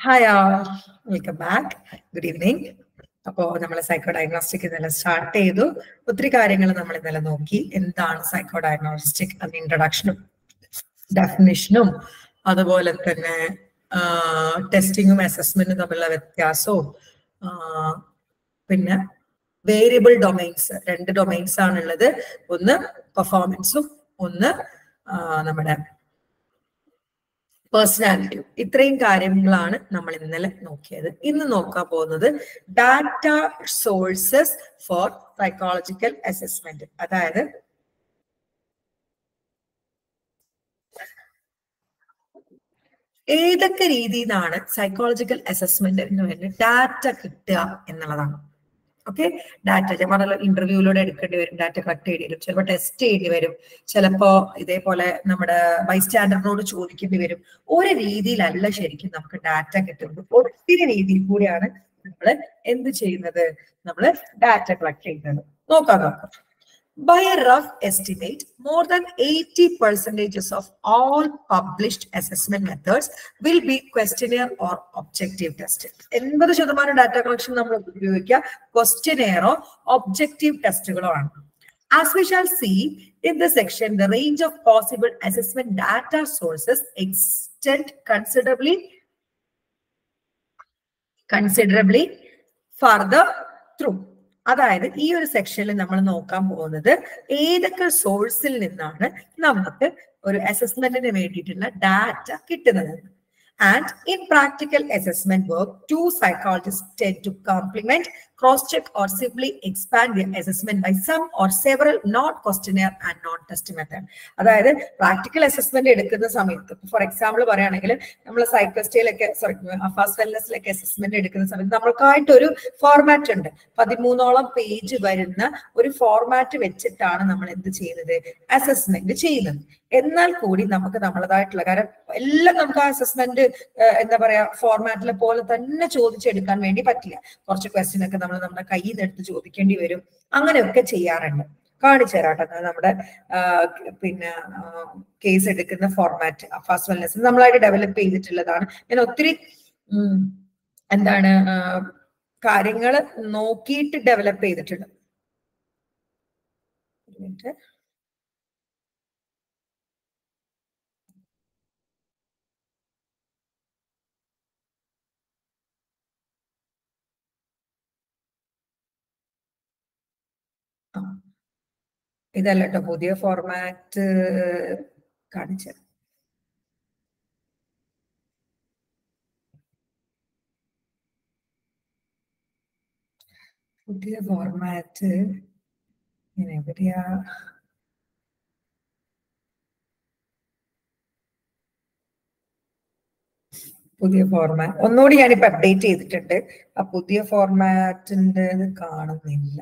Hi welcome back good evening അപ്പോൾ നമ്മൾ psycho diagnostic ഇന്നലെ സ്റ്റാർട്ട് ചെയ്തു ഒത്തിരി കാര്യങ്ങൾ നമ്മൾ ഇന്നലെ നോക്കി എന്താണ് സൈക്കോ ഡയഗ്നോസ്റ്റിക് അതിന്റെ ഇൻട്രഡക്ഷനും ഡെഫിനിഷനും അതുപോലെ തന്നെ ടെസ്റ്റിങ്ങും അസസ്മെന്റും തമ്മിലുള്ള വ്യത്യാസവും ആ, പിന്നെ വേരിയബിൾ ഡൊമൈൻസ് രണ്ട് ഡൊമൈൻസ് ആണുള്ളത് ഒന്ന് പെർഫോമൻസും ഒന്ന് ആ, നമ്മുടെ പേഴ്സണാലിറ്റിയും ഇത്രയും കാര്യങ്ങളാണ് നമ്മൾ ഇന്നലെ നോക്കിയത് ഇന്ന് നോക്കാൻ പോകുന്നത് data sources for psychological assessment അതായത് ഏതൊക്കെ രീതിയിൽ നിന്നാണ് സൈക്കോളജിക്കൽ അസസ്മെന്റിന് വേണ്ടി ഡാറ്റ കിട്ടുക എന്നുള്ളതാണ് ഓക്കെ ഡാറ്റ ഞാൻ പറഞ്ഞല്ലോ ഇന്റർവ്യൂയിലൂടെ എടുക്കേണ്ടി വരും ഡാറ്റ കളക്ട് ചെയ്യേണ്ടി വരും ചിലപ്പോൾ ടെസ്റ്റ് ചെയ്യേണ്ടി വരും ചിലപ്പോ ഇതേപോലെ നമ്മുടെ ബൈസ്റ്റാൻഡറിനോട് ചോദിക്കേണ്ടി വരും ഒരു രീതിയിലല്ല ശരിക്കും നമുക്ക് ഡാറ്റ കിട്ടുന്നത് ഒത്തിരി രീതിയിൽ കൂടിയാണ് നമ്മൾ എന്ത് ചെയ്യുന്നത് നമ്മൾ ഡാറ്റ കളക്ട് ചെയ്യുന്നത് നോക്കാം നോക്കാം By a rough estimate, more than 80 percentages of all published assessment methods will be questionnaire or objective tested. എൺപത് ശതമാനം ഡാറ്റ കളക്ഷൻ നമ്മൾ ഉപയോഗിക്കുക ക്വസ്റ്റ്യനെയറോ ഒബ്ജക്റ്റീവ് ടെസ്റ്റുകളോ ആണ് As we shall see in this section, the range of possible assessment data sources extend considerably considerably further through. അതായത് ഈ ഒരു സെക്ഷനിൽ നമ്മൾ നോക്കാൻ പോകുന്നത് ഏതൊക്കെ സോഴ്സിൽ നിന്നാണ് നമുക്ക് ഒരു അസസ്മെന്റിന് വേണ്ടിയിട്ടുള്ള ഡാറ്റ കിട്ടുന്നത് and in practical assessment work to psychologist tend to complement cross check or simply expand the assessment by some or several not questionnaire and not test method അതായത് പ്രാക്ടിക്കൽ അസസ്മെന്റ് എടുക്കുന്ന സമയത്ത് ഫോർ എക്സാമ്പിൾ പറയുകയാണെങ്കിൽ നമ്മൾ സൈക്കോസ്റ്റയിലൊക്കെ sorry fast വെൽനെസ്സിലൊക്കെ assessment എടുക്കുന്ന സമയത്ത് നമ്മൾക്കായിട്ടൊരു format ഉണ്ട് പതിമൂന്നോളം പേജ് വരുന്ന ഒരു ഫോർമാറ്റ് വെച്ചിട്ടാണ് നമ്മൾ എന്ത് ചെയ്യുന്നത് അസസ്മെന്റ് ചെയ്യുന്നത് എന്നാൽ കൂടി നമുക്ക് നമ്മളതായിട്ടുള്ള കാരണം എല്ലാം നമുക്ക് ആ അസസ്മെന്റ് എന്താ പറയാ ഫോർമാറ്റിലെ പോലെ തന്നെ ചോദിച്ചെടുക്കാൻ വേണ്ടി പറ്റില്ല കുറച്ച് ക്വസ്റ്റ്യൻ ഒക്കെ നമ്മൾ നമ്മുടെ കയ്യിൽ നിന്ന് എടുത്ത് ചോദിക്കേണ്ടി വരും അങ്ങനെയൊക്കെ ചെയ്യാറുണ്ട് കാണിച്ചു തരാട്ടോ അത് നമ്മുടെ ആ, പിന്നെ കേസ് എടുക്കുന്ന ഫോർമാറ്റ് ഫാസ്റ്റ് വെൽനെസ് നമ്മളായിട്ട് ഡെവലപ്പ് ചെയ്തിട്ടുള്ളതാണ് ഞാൻ ഒത്തിരി ഉം, എന്താണ് കാര്യങ്ങൾ നോക്കിയിട്ട് ഡെവലപ്പ് ചെയ്തിട്ടുണ്ട് ഒരു മിനിറ്റ് ആ. ഇതല്ല കേട്ടോ പുതിയ ഫോർമാറ്റ് കാണിച്ചു പുതിയ ഫോർമാറ്റ് ഇങ്ങനെ എവിടെയാ പുതിയ ഫോർമാറ്റ് ഒന്നുകൂടി ഞാനിപ്പോ അപ്ഡേറ്റ് ചെയ്തിട്ടുണ്ട് ആ പുതിയ ഫോർമാറ്റിന്റെ ഇത് കാണുന്നില്ല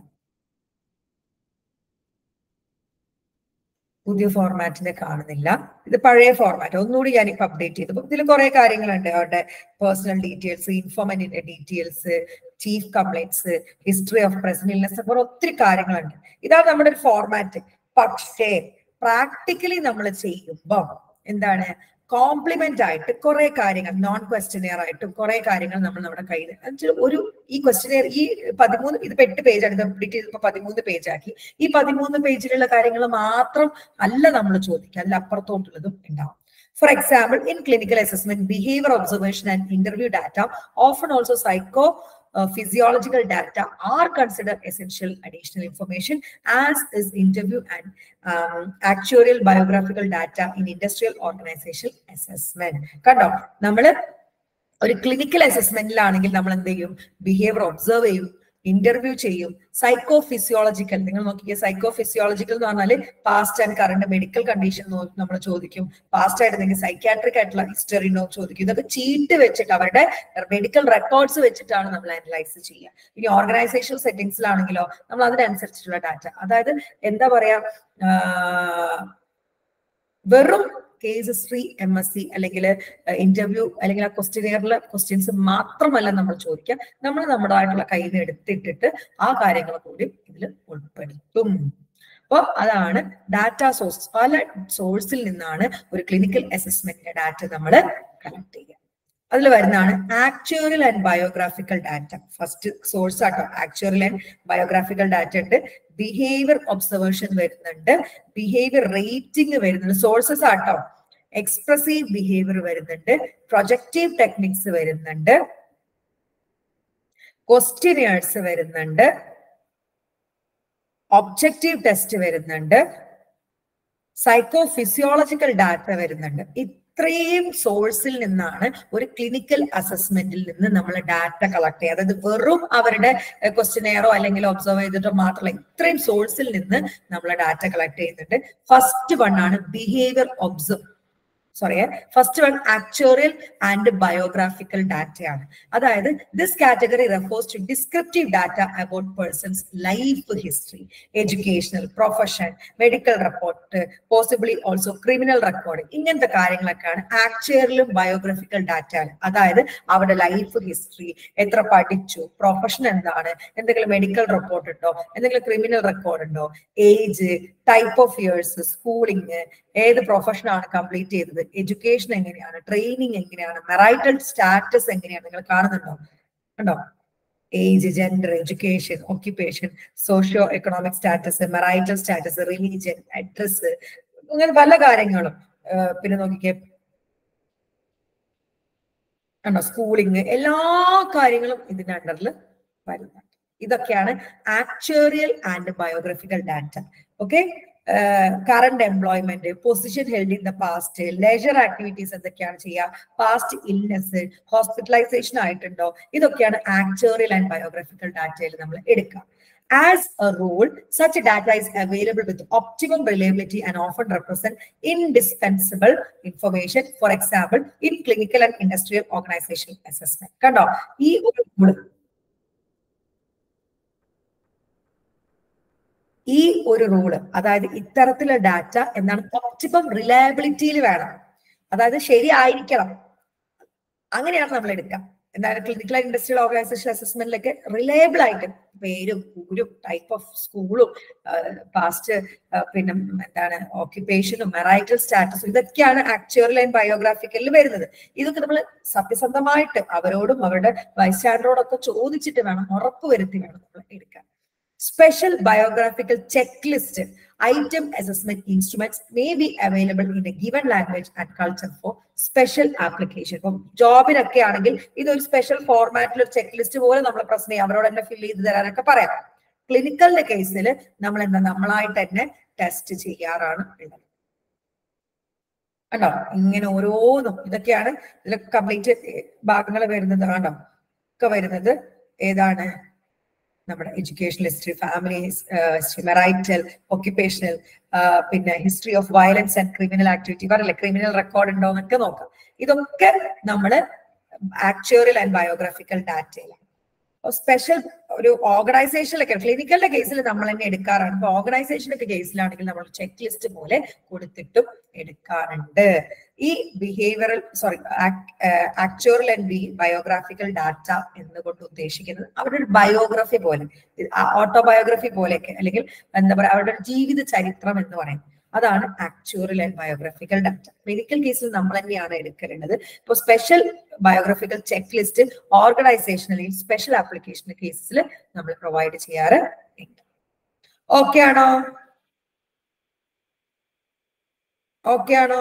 പുതിയ ഫോർമാറ്റിനെ കാണുന്നില്ല ഇത് പഴയ ഫോർമാറ്റ് ഒന്നുകൂടി ഞാനിപ്പോ അപ്ഡേറ്റ് ചെയ്തു ഇതിൽ കുറെ കാര്യങ്ങളുണ്ട് അവരുടെ പേഴ്സണൽ ഡീറ്റെയിൽസ് ഇൻഫോർമന്റിന്റെ details chief complaints history of present illness അപ്പോൾ ഒത്തിരി കാര്യങ്ങളുണ്ട് ഇതാണ് നമ്മുടെ ഒരു ഫോർമാറ്റ് പക്ഷേ പ്രാക്ടിക്കലി നമ്മൾ ചെയ്യുമ്പോൾ എന്താണ് കോംപ്ലിമെന്റ് ആയിട്ട് കുറെ കാര്യങ്ങൾ നോൺ ക്വസ്റ്റ്യനെയർ ആയിട്ടും കുറെ കാര്യങ്ങൾ നമ്മൾ നമ്മുടെ കയ്യിൽ എന്നുവെച്ചാൽ ഒരു ഈ ക്വസ്റ്റ്യനെയർ ഈ പതിമൂന്ന് ഇത് എട്ട് പേജാണ് ഇത് കംപ്ലീറ്റ് ചെയ്തപ്പോൾ പതിമൂന്ന് പേജ് ആക്കി ഈ പതിമൂന്ന് പേജിലുള്ള കാര്യങ്ങൾ മാത്രം അല്ല നമ്മൾ ചോദിക്കുക അതിൽ അപ്പുറത്തോട്ടുള്ളതും ഉണ്ടാവും For example, in clinical assessment, behavior observation and interview data, often also psycho uh, physiological data are considered essential additional information as is interview and um, actuarial biographical data in industrial organizational assessment. കണ്ടോ നമ്മള് ഒരു clinical അസസ്മെന്റിലാണെങ്കിൽ നമ്മൾ എന്ത് ചെയ്യും behaviour observe ചെയ്യും interview ചെയ്യും psycho physiological നിങ്ങൾ നോക്കിയ സൈക്കോ ഫിസിയോളജിക്കൽ എന്ന് പറഞ്ഞാൽ past and current medical condition നമ്മൾ ചോദിക്കും പാസ്റ്റ് ആയിട്ട് നിങ്ങൾ സൈക്കാട്രിക് ആയിട്ടുള്ള ഹിസ്റ്ററി നോ ചോദിക്കും ഇതൊക്കെ ചീട്ട് വെച്ചിട്ട് അവരുടെ മെഡിക്കൽ റെക്കോർഡ്സ് വെച്ചിട്ടാണ് നമ്മൾ അനലൈസ് ചെയ്യുക ഇനി ഓർഗനൈസേഷൻ സെറ്റിംഗ്സിലാണെങ്കിലോ നമ്മൾ അതിനനുസരിച്ചിട്ടുള്ള ഡാറ്റ അതായത് എന്താ പറയാ ആഹ് വെറും case history M S C അല്ലെങ്കിൽ ഇന്റർവ്യൂ അല്ലെങ്കിൽ ആ ക്വസ്റ്റ്യനിയറിലെ ക്വസ്റ്റ്യൻസ് മാത്രമല്ല നമ്മൾ ചോദിക്കുക നമ്മൾ നമ്മുടേതായിട്ടുള്ള കയ്യിൽ നിന്ന് എടുത്തിട്ടിട്ട് ആ കാര്യങ്ങൾ കൂടി ഇതിൽ ഉൾപ്പെടുത്തും അപ്പൊ അതാണ് ഡാറ്റ സോഴ്സ് പല സോഴ്സിൽ നിന്നാണ് ഒരു ക്ലിനിക്കൽ അസസ്മെന്റിന്റെ ഡാറ്റ നമ്മൾ കളക്ട് ചെയ്യുക അതിൽ വരുന്നതാണ് actuarial and biographical data first source ആട്ടോ ആക്ച്വറൽ ആൻഡ് ബയോഗ്രാഫിക്കൽ ഡാറ്റ ഉണ്ട് ബിഹേവിയർ ഒബ്സർവേഷൻ വരുന്നുണ്ട് ബിഹേവിയർ റേറ്റിംഗ് വരുന്നുണ്ട് സോഴ്സസ് ആട്ടോ എക്സ്പ്രസീവ് ബിഹേവിയർ വരുന്നുണ്ട് പ്രൊജക്റ്റീവ് ടെക്നിക്സ് വരുന്നുണ്ട് ക്വസ്റ്റ്യനേഴ്സ് വരുന്നുണ്ട് ഒബ്ജക്റ്റീവ് ടെസ്റ്റ് വരുന്നുണ്ട് സൈക്കോ ഫിസിയോളജിക്കൽ ഡാറ്റ വരുന്നുണ്ട് ഇത്രയും സോഴ്സിൽ നിന്നാണ് ഒരു ക്ലിനിക്കൽ അസസ്മെന്റിൽ നിന്ന് നമ്മൾ ഡാറ്റ കളക്ട് ചെയ്യുക അതായത് വെറും അവരുടെ ക്വസ്റ്റ്യനെയറോ അല്ലെങ്കിൽ ഒബ്സർവ് ചെയ്തിട്ടോ മാത്രമല്ല ഇത്രയും സോഴ്സിൽ നിന്ന് നമ്മൾ ഡാറ്റ കളക്ട് ചെയ്യുന്നുണ്ട് ഫസ്റ്റ് വൺ ആണ് behaviour observe sorry first one actuarial and ബയോഗ്രാഫിക്കൽ ഡാറ്റയാണ് അതായത് this category refers to descriptive data about person's life history educational profession medical report possibly also criminal record ഇങ്ങനത്തെ കാര്യങ്ങളൊക്കെയാണ് ആക്ച്വറിയലും ബയോഗ്രഫിക്കൽ ഡാറ്റ അതായത് അവരുടെ life history എത്ര പഠിച്ചു പ്രൊഫഷൻ എന്താണ് എന്തെങ്കിലും മെഡിക്കൽ റിപ്പോർട്ട് ഉണ്ടോ എന്തെങ്കിലും ക്രിമിനൽ റെക്കോർഡ് ഉണ്ടോ age type of years schooling ഏത് പ്രൊഫഷനാണ് കംപ്ലീറ്റ് ചെയ്തത് എഡ്യൂക്കേഷൻ എങ്ങനെയാണ് ട്രെയിനിങ് എങ്ങനെയാണ് മെറൈറ്റൽ സ്റ്റാറ്റസ് എങ്ങനെയാണ് നിങ്ങൾ കാണുന്നുണ്ടോ കണ്ടോ age gender education occupation socio economic status marital status religion address അങ്ങനെ പല കാര്യങ്ങളും പിന്നെ നോക്കിക്കേ കണ്ടോ സ്കൂളിങ് എല്ലാ കാര്യങ്ങളും ഇതിന്റെ അണ്ടറിൽ വരുന്നുണ്ട് ഇതൊക്കെയാണ് actuarial and biographical data okay current employment position held in the past leisure activities എന്തൊക്കെയാണ് ചെയ്യുക പാസ്റ്റ് ഇൽനെസ് ഹോസ്പിറ്റലൈസേഷൻ ആയിട്ടുണ്ടോ ഇതൊക്കെയാണ് ആക്ച്വറിയൽ ആൻഡ് ബയോഗ്രഫിക്കൽ ഡാറ്റയിൽ നമ്മൾ എടുക്കുക As a rule, such data is available with optimum reliability and often represent indispensable information, for example, in clinical and industrial organizational assessment. കണ്ടോ ഈ ഒരു rule ഈ ഒരു റൂള് അതായത് ഇത്തരത്തിലുള്ള ഡാറ്റ എന്താണ് ഒപ്റ്റിമം റിലയബിലിറ്റിയിൽ വേണം അതായത് ശരിയായിരിക്കണം അങ്ങനെയാണ് നമ്മൾ എടുക്കുക എന്താണ് ക്ലിനിക്കൽ ഇൻഡസ്ട്രിയൽ ഓർഗനൈസേഷൻ അസസ്മെന്റിലൊക്കെ റിലയബിൾ ആയിട്ട് പേരും ഊരും ടൈപ്പ് ഓഫ് സ്കൂളും പാസ്റ്റ് പിന്നെ എന്താണ് ഓക്യുപ്പേഷനും മെറൈറ്റൽ സ്റ്റാറ്റസും ഇതൊക്കെയാണ് ആക്ച്വറൽ ആൻഡ് ബയോഗ്രാഫിക്കലിൽ വരുന്നത് ഇതൊക്കെ നമ്മൾ സത്യസന്ധമായിട്ട് അവരോടും അവരുടെ വൈസ് സ്റ്റാൻഡറോടൊക്കെ ചോദിച്ചിട്ട് വേണം ഉറപ്പ് വരുത്തി വേണം നമ്മൾ എടുക്കാൻ Special biographical checklist item assessment instruments may be available in a given language and culture for special application. ഇപ്പം ജോബിനൊക്കെ ആണെങ്കിൽ ഇതൊരു സ്പെഷ്യൽ ഫോർമാറ്റിൽ ഒരു ചെക്ക് ലിസ്റ്റ് പോലെ നമ്മൾ പ്രശ്നം ചെയ്യാം അവരോട് തന്നെ ഫില്ല് ചെയ്ത് തരാനൊക്കെ പറയാം ക്ലിനിക്കലിന്റെ കേസിൽ നമ്മൾ എന്താ നമ്മളായിട്ട് തന്നെ ടെസ്റ്റ് ചെയ്യാറാണ് ഉള്ളത് കണ്ടോ ഇങ്ങനെ ഓരോന്നും ഇതൊക്കെയാണ് ഇതിലൊക്കെ കംപ്ലീറ്റ് ഭാഗങ്ങൾ വരുന്നത് കണ്ടോ ഒക്കെ വരുന്നത് ഏതാണ് നമ്മുടെ education history family history marital occupational പിന്നെ history of violence and criminal activity പറയില്ലേ ക്രിമിനൽ റെക്കോർഡ് ഉണ്ടോ എന്നൊക്കെ നോക്കാം ഇതൊക്കെ നമ്മൾ ആക്ച്വറിയൽ ആൻഡ് ബയോഗ്രാഫിക്കൽ ഡാറ്റയിലാണ് സ്പെഷ്യൽ ഒരു ഓർഗനൈസേഷനിലൊക്കെ ക്ലിനിക്കലിന്റെ കേസിൽ നമ്മൾ തന്നെ എടുക്കാറാണ് ഇപ്പൊ ഓർഗനൈസേഷനൊക്കെ കേസിലാണെങ്കിൽ നമ്മൾ ചെക്ക് ലിസ്റ്റ് പോലെ കൊടുത്തിട്ടും എടുക്കാറുണ്ട് ഈ behavioural sorry actuarial and B biographical data എന്നുകൊണ്ട് ഉദ്ദേശിക്കുന്നത് അവരുടെ ഒരു ബയോഗ്രഫി പോലെ ഓട്ടോബയോഗ്രഫി പോലെയൊക്കെ അല്ലെങ്കിൽ എന്താ പറയുക അവരുടെ ഒരു ജീവിത ചരിത്രം എന്ന് പറയും അതാണ് actuarial and biographical data medical കേസിൽ നമ്മൾ തന്നെയാണ് എടുക്കേണ്ടത് ഇപ്പോൾ സ്പെഷ്യൽ ബയോഗ്രഫിക്കൽ ചെക്ക് ലിസ്റ്റ് ഓർഗനൈസേഷനിൽ സ്പെഷ്യൽ ആപ്ലിക്കേഷൻ കേസിൽ നമ്മൾ പ്രൊവൈഡ് ചെയ്യാറ് ഉണ്ട് ഓക്കെ ആണോ ഓക്കെ ആണോ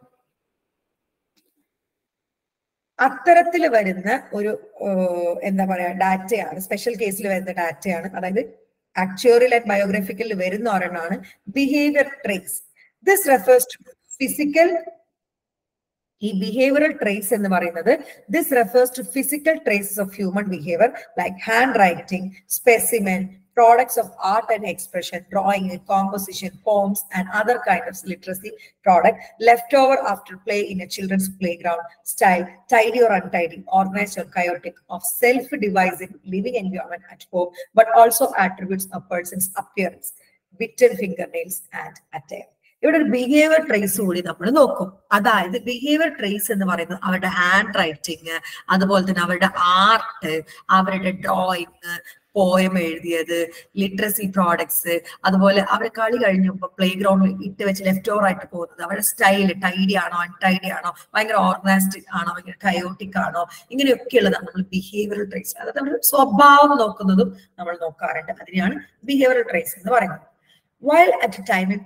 അത്തരത്തിൽ വരുന്ന ഒരു എന്താ പറയാ ഡാറ്റയാണ് സ്പെഷ്യൽ കേസിൽ വരുന്ന ഡാറ്റയാണ് അതായത് ആക്ച്വറിയൽ ആൻഡ് ബയോഗ്രഫിക്കലിൽ വരുന്ന ഒരെണ്ണമാണ് behaviour trace this refers to physical ഈ ബിഹേവിയറൽ ട്രേസ് എന്ന് പറയുന്നത് this refers to physical traces of human behaviour like handwriting specimen products of art and expression, drawing, composition, poems, and other kind of literacy product left over after play in a children's playground style, tidy or untidy, organized or chaotic, of self-devising living environment at home, but also attributes a person's appearance, bitten fingernails, and attire. ഇവിടെ ഒരു behaviour trace കൂടി നമ്മൾ നോക്കും അതായത് behaviour trace എന്ന് പറയുന്നത് അവരുടെ hand writing അതുപോലെ തന്നെ അവരുടെ ആർട്ട് അവരുടെ ഡ്രോയിങ് പോയം എഴുതിയത് ലിറ്ററസി പ്രോഡക്ട്സ് അതുപോലെ അവർ കളി കഴിഞ്ഞപ്പോൾ പ്ലേ ഗ്രൗണ്ടിൽ ഇട്ട് വെച്ച് ലെഫ്റ്റ് ഓവർ ആയിട്ട് പോകുന്നത് അവരുടെ സ്റ്റൈൽ ടൈഡി ആണോ അൺടൈഡി ആണോ ഭയങ്കര ഓർഗനൈസ്ഡ് ആണോ ഭയങ്കര കയോട്ടിക് ആണോ ഇങ്ങനെയൊക്കെയുള്ളതാണ് നമ്മൾ ബിഹേവിയറൽ ട്രേസ് അതായത് നമ്മൾ സ്വഭാവം നോക്കുന്നതും നമ്മൾ നോക്കാറുണ്ട് അതിനെയാണ് ബിഹേവിയറൽ ട്രേസ് എന്ന് പറയുന്നത് while at a time in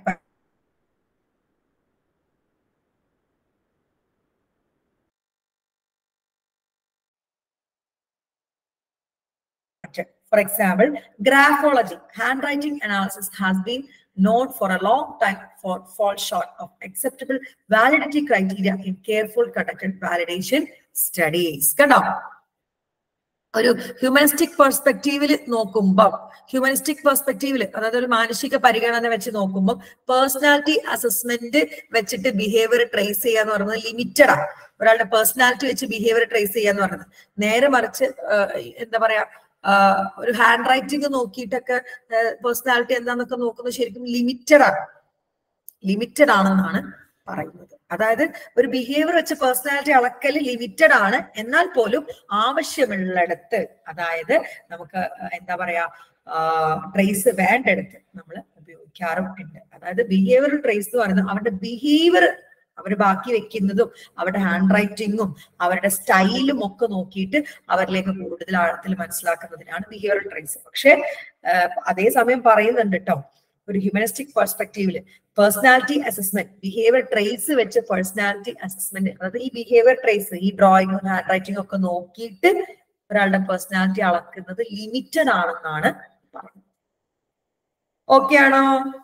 For example, graphology, handwriting analysis has been known for a long time for fall short of acceptable validity criteria in careful conducted validation studies. കണ്ടോ ഒരു humanistic പെർസ്പെക്റ്റീവിൽ നോക്കുമ്പോൾ humanistic പെർസ്പെക്റ്റീവിൽ അതായത് ഒരു മാനുഷിക പരിഗണന വെച്ച് നോക്കുമ്പോൾ personality assessment വെച്ചിട്ട് ബിഹേവിയർ ട്രേസ് ചെയ്യാന്ന് പറയുന്നത് ലിമിറ്റഡ് ആണ് ഒരാളുടെ പേഴ്സണാലിറ്റി വെച്ച് ബിഹേവിയർ ട്രേസ് ചെയ്യാന്ന് പറയുന്നത് നേരെ മറിച്ച് എന്താ പറയാ ഒരു ഹാൻഡ് റൈറ്റിംഗ് നോക്കിയിട്ടൊക്കെ പേഴ്സണാലിറ്റി എന്താന്നൊക്കെ നോക്കുന്നത് ശരിക്കും ലിമിറ്റഡ് ആണ് ലിമിറ്റഡ് ആണെന്നാണ് പറയുന്നത് അതായത് ഒരു ബിഹേവിയർ വെച്ച് പേഴ്സണാലിറ്റി അളക്കൽ ലിമിറ്റഡ് ആണ് എന്നാൽ പോലും ആവശ്യമുള്ളിടത്ത് അതായത് നമുക്ക് എന്താ പറയാ ട്രേസ് വേണ്ടെടുത്ത് നമ്മൾ ഉപയോഗിക്കാറും ഉണ്ട് അതായത് ബിഹേവിയർ ട്രേസ് എന്ന് പറയുന്നത് അവരുടെ ബിഹേവിയർ അവർ ബാക്കി വെക്കുന്നതും അവരുടെ ഹാൻഡ് റൈറ്റിങ്ങും അവരുടെ സ്റ്റൈലും ഒക്കെ നോക്കിയിട്ട് അവരിലേക്ക് കൂടുതൽ ആഴത്തിൽ മനസ്സിലാക്കുന്നതിനാണ് ബിഹേവിയർ ട്രേസ് പക്ഷെ അതേസമയം പറയുന്നുണ്ട് കേട്ടോ ഒരു ഹ്യൂമനിസ്റ്റിക് പെർസ്പെക്റ്റീവില് പേഴ്സണാലിറ്റി അസസ്മെന്റ് ബിഹേവിയർ ട്രേസ് വെച്ച് പേഴ്സണാലിറ്റി അസസ്മെന്റ് അതായത് ഈ ബിഹേവിയർ ട്രേസ് ഈ ഡ്രോയിങ്ങും ഹാൻഡ് റൈറ്റിംഗും ഒക്കെ നോക്കിയിട്ട് ഒരാളുടെ പേഴ്സണാലിറ്റി അളക്കുന്നത് ലിമിറ്റഡ് ആണെന്നാണ് പറയുന്നത് ഓക്കെ ആണോ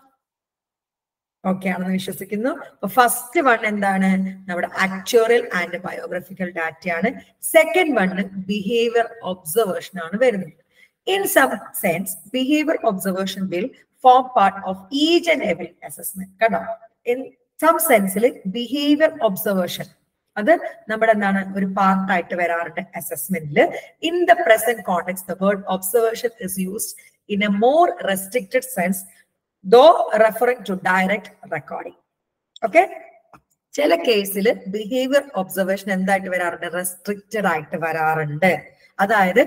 ഓക്കെ ആണെന്ന് വിശ്വസിക്കുന്നു അപ്പൊ ഫസ്റ്റ് വൺ എന്താണ് നമ്മുടെ ആക്ച്വറൽ ആൻഡ് ബയോഗ്രഫിക്കൽ ഡാറ്റയാണ് സെക്കൻഡ് വണ് ബിഹേവിയർ ഒബ്സർവേഷൻ ആണ് വരുന്നത് in some sense behaviour observation will form part of each and every assessment കണ്ടോ ഇൻ സം സെൻസിൽ ബിഹേവിയർ ഒബ്സർവേഷൻ അത് നമ്മുടെ എന്താണ് ഒരു പാർട്ടായിട്ട് വരാറുണ്ട് അസസ്മെന്റിൽ in the present context the word observation is used in a more restricted sense though referring to direct recording okay ചില കേസിൽ ബിഹേവിയർ ഒബ്സർവേഷൻ എന്തായിട്ട് വരാറുണ്ട് റെസ്ട്രിക്റ്റഡ് ആയിട്ട് വരാറുണ്ട് അതായത്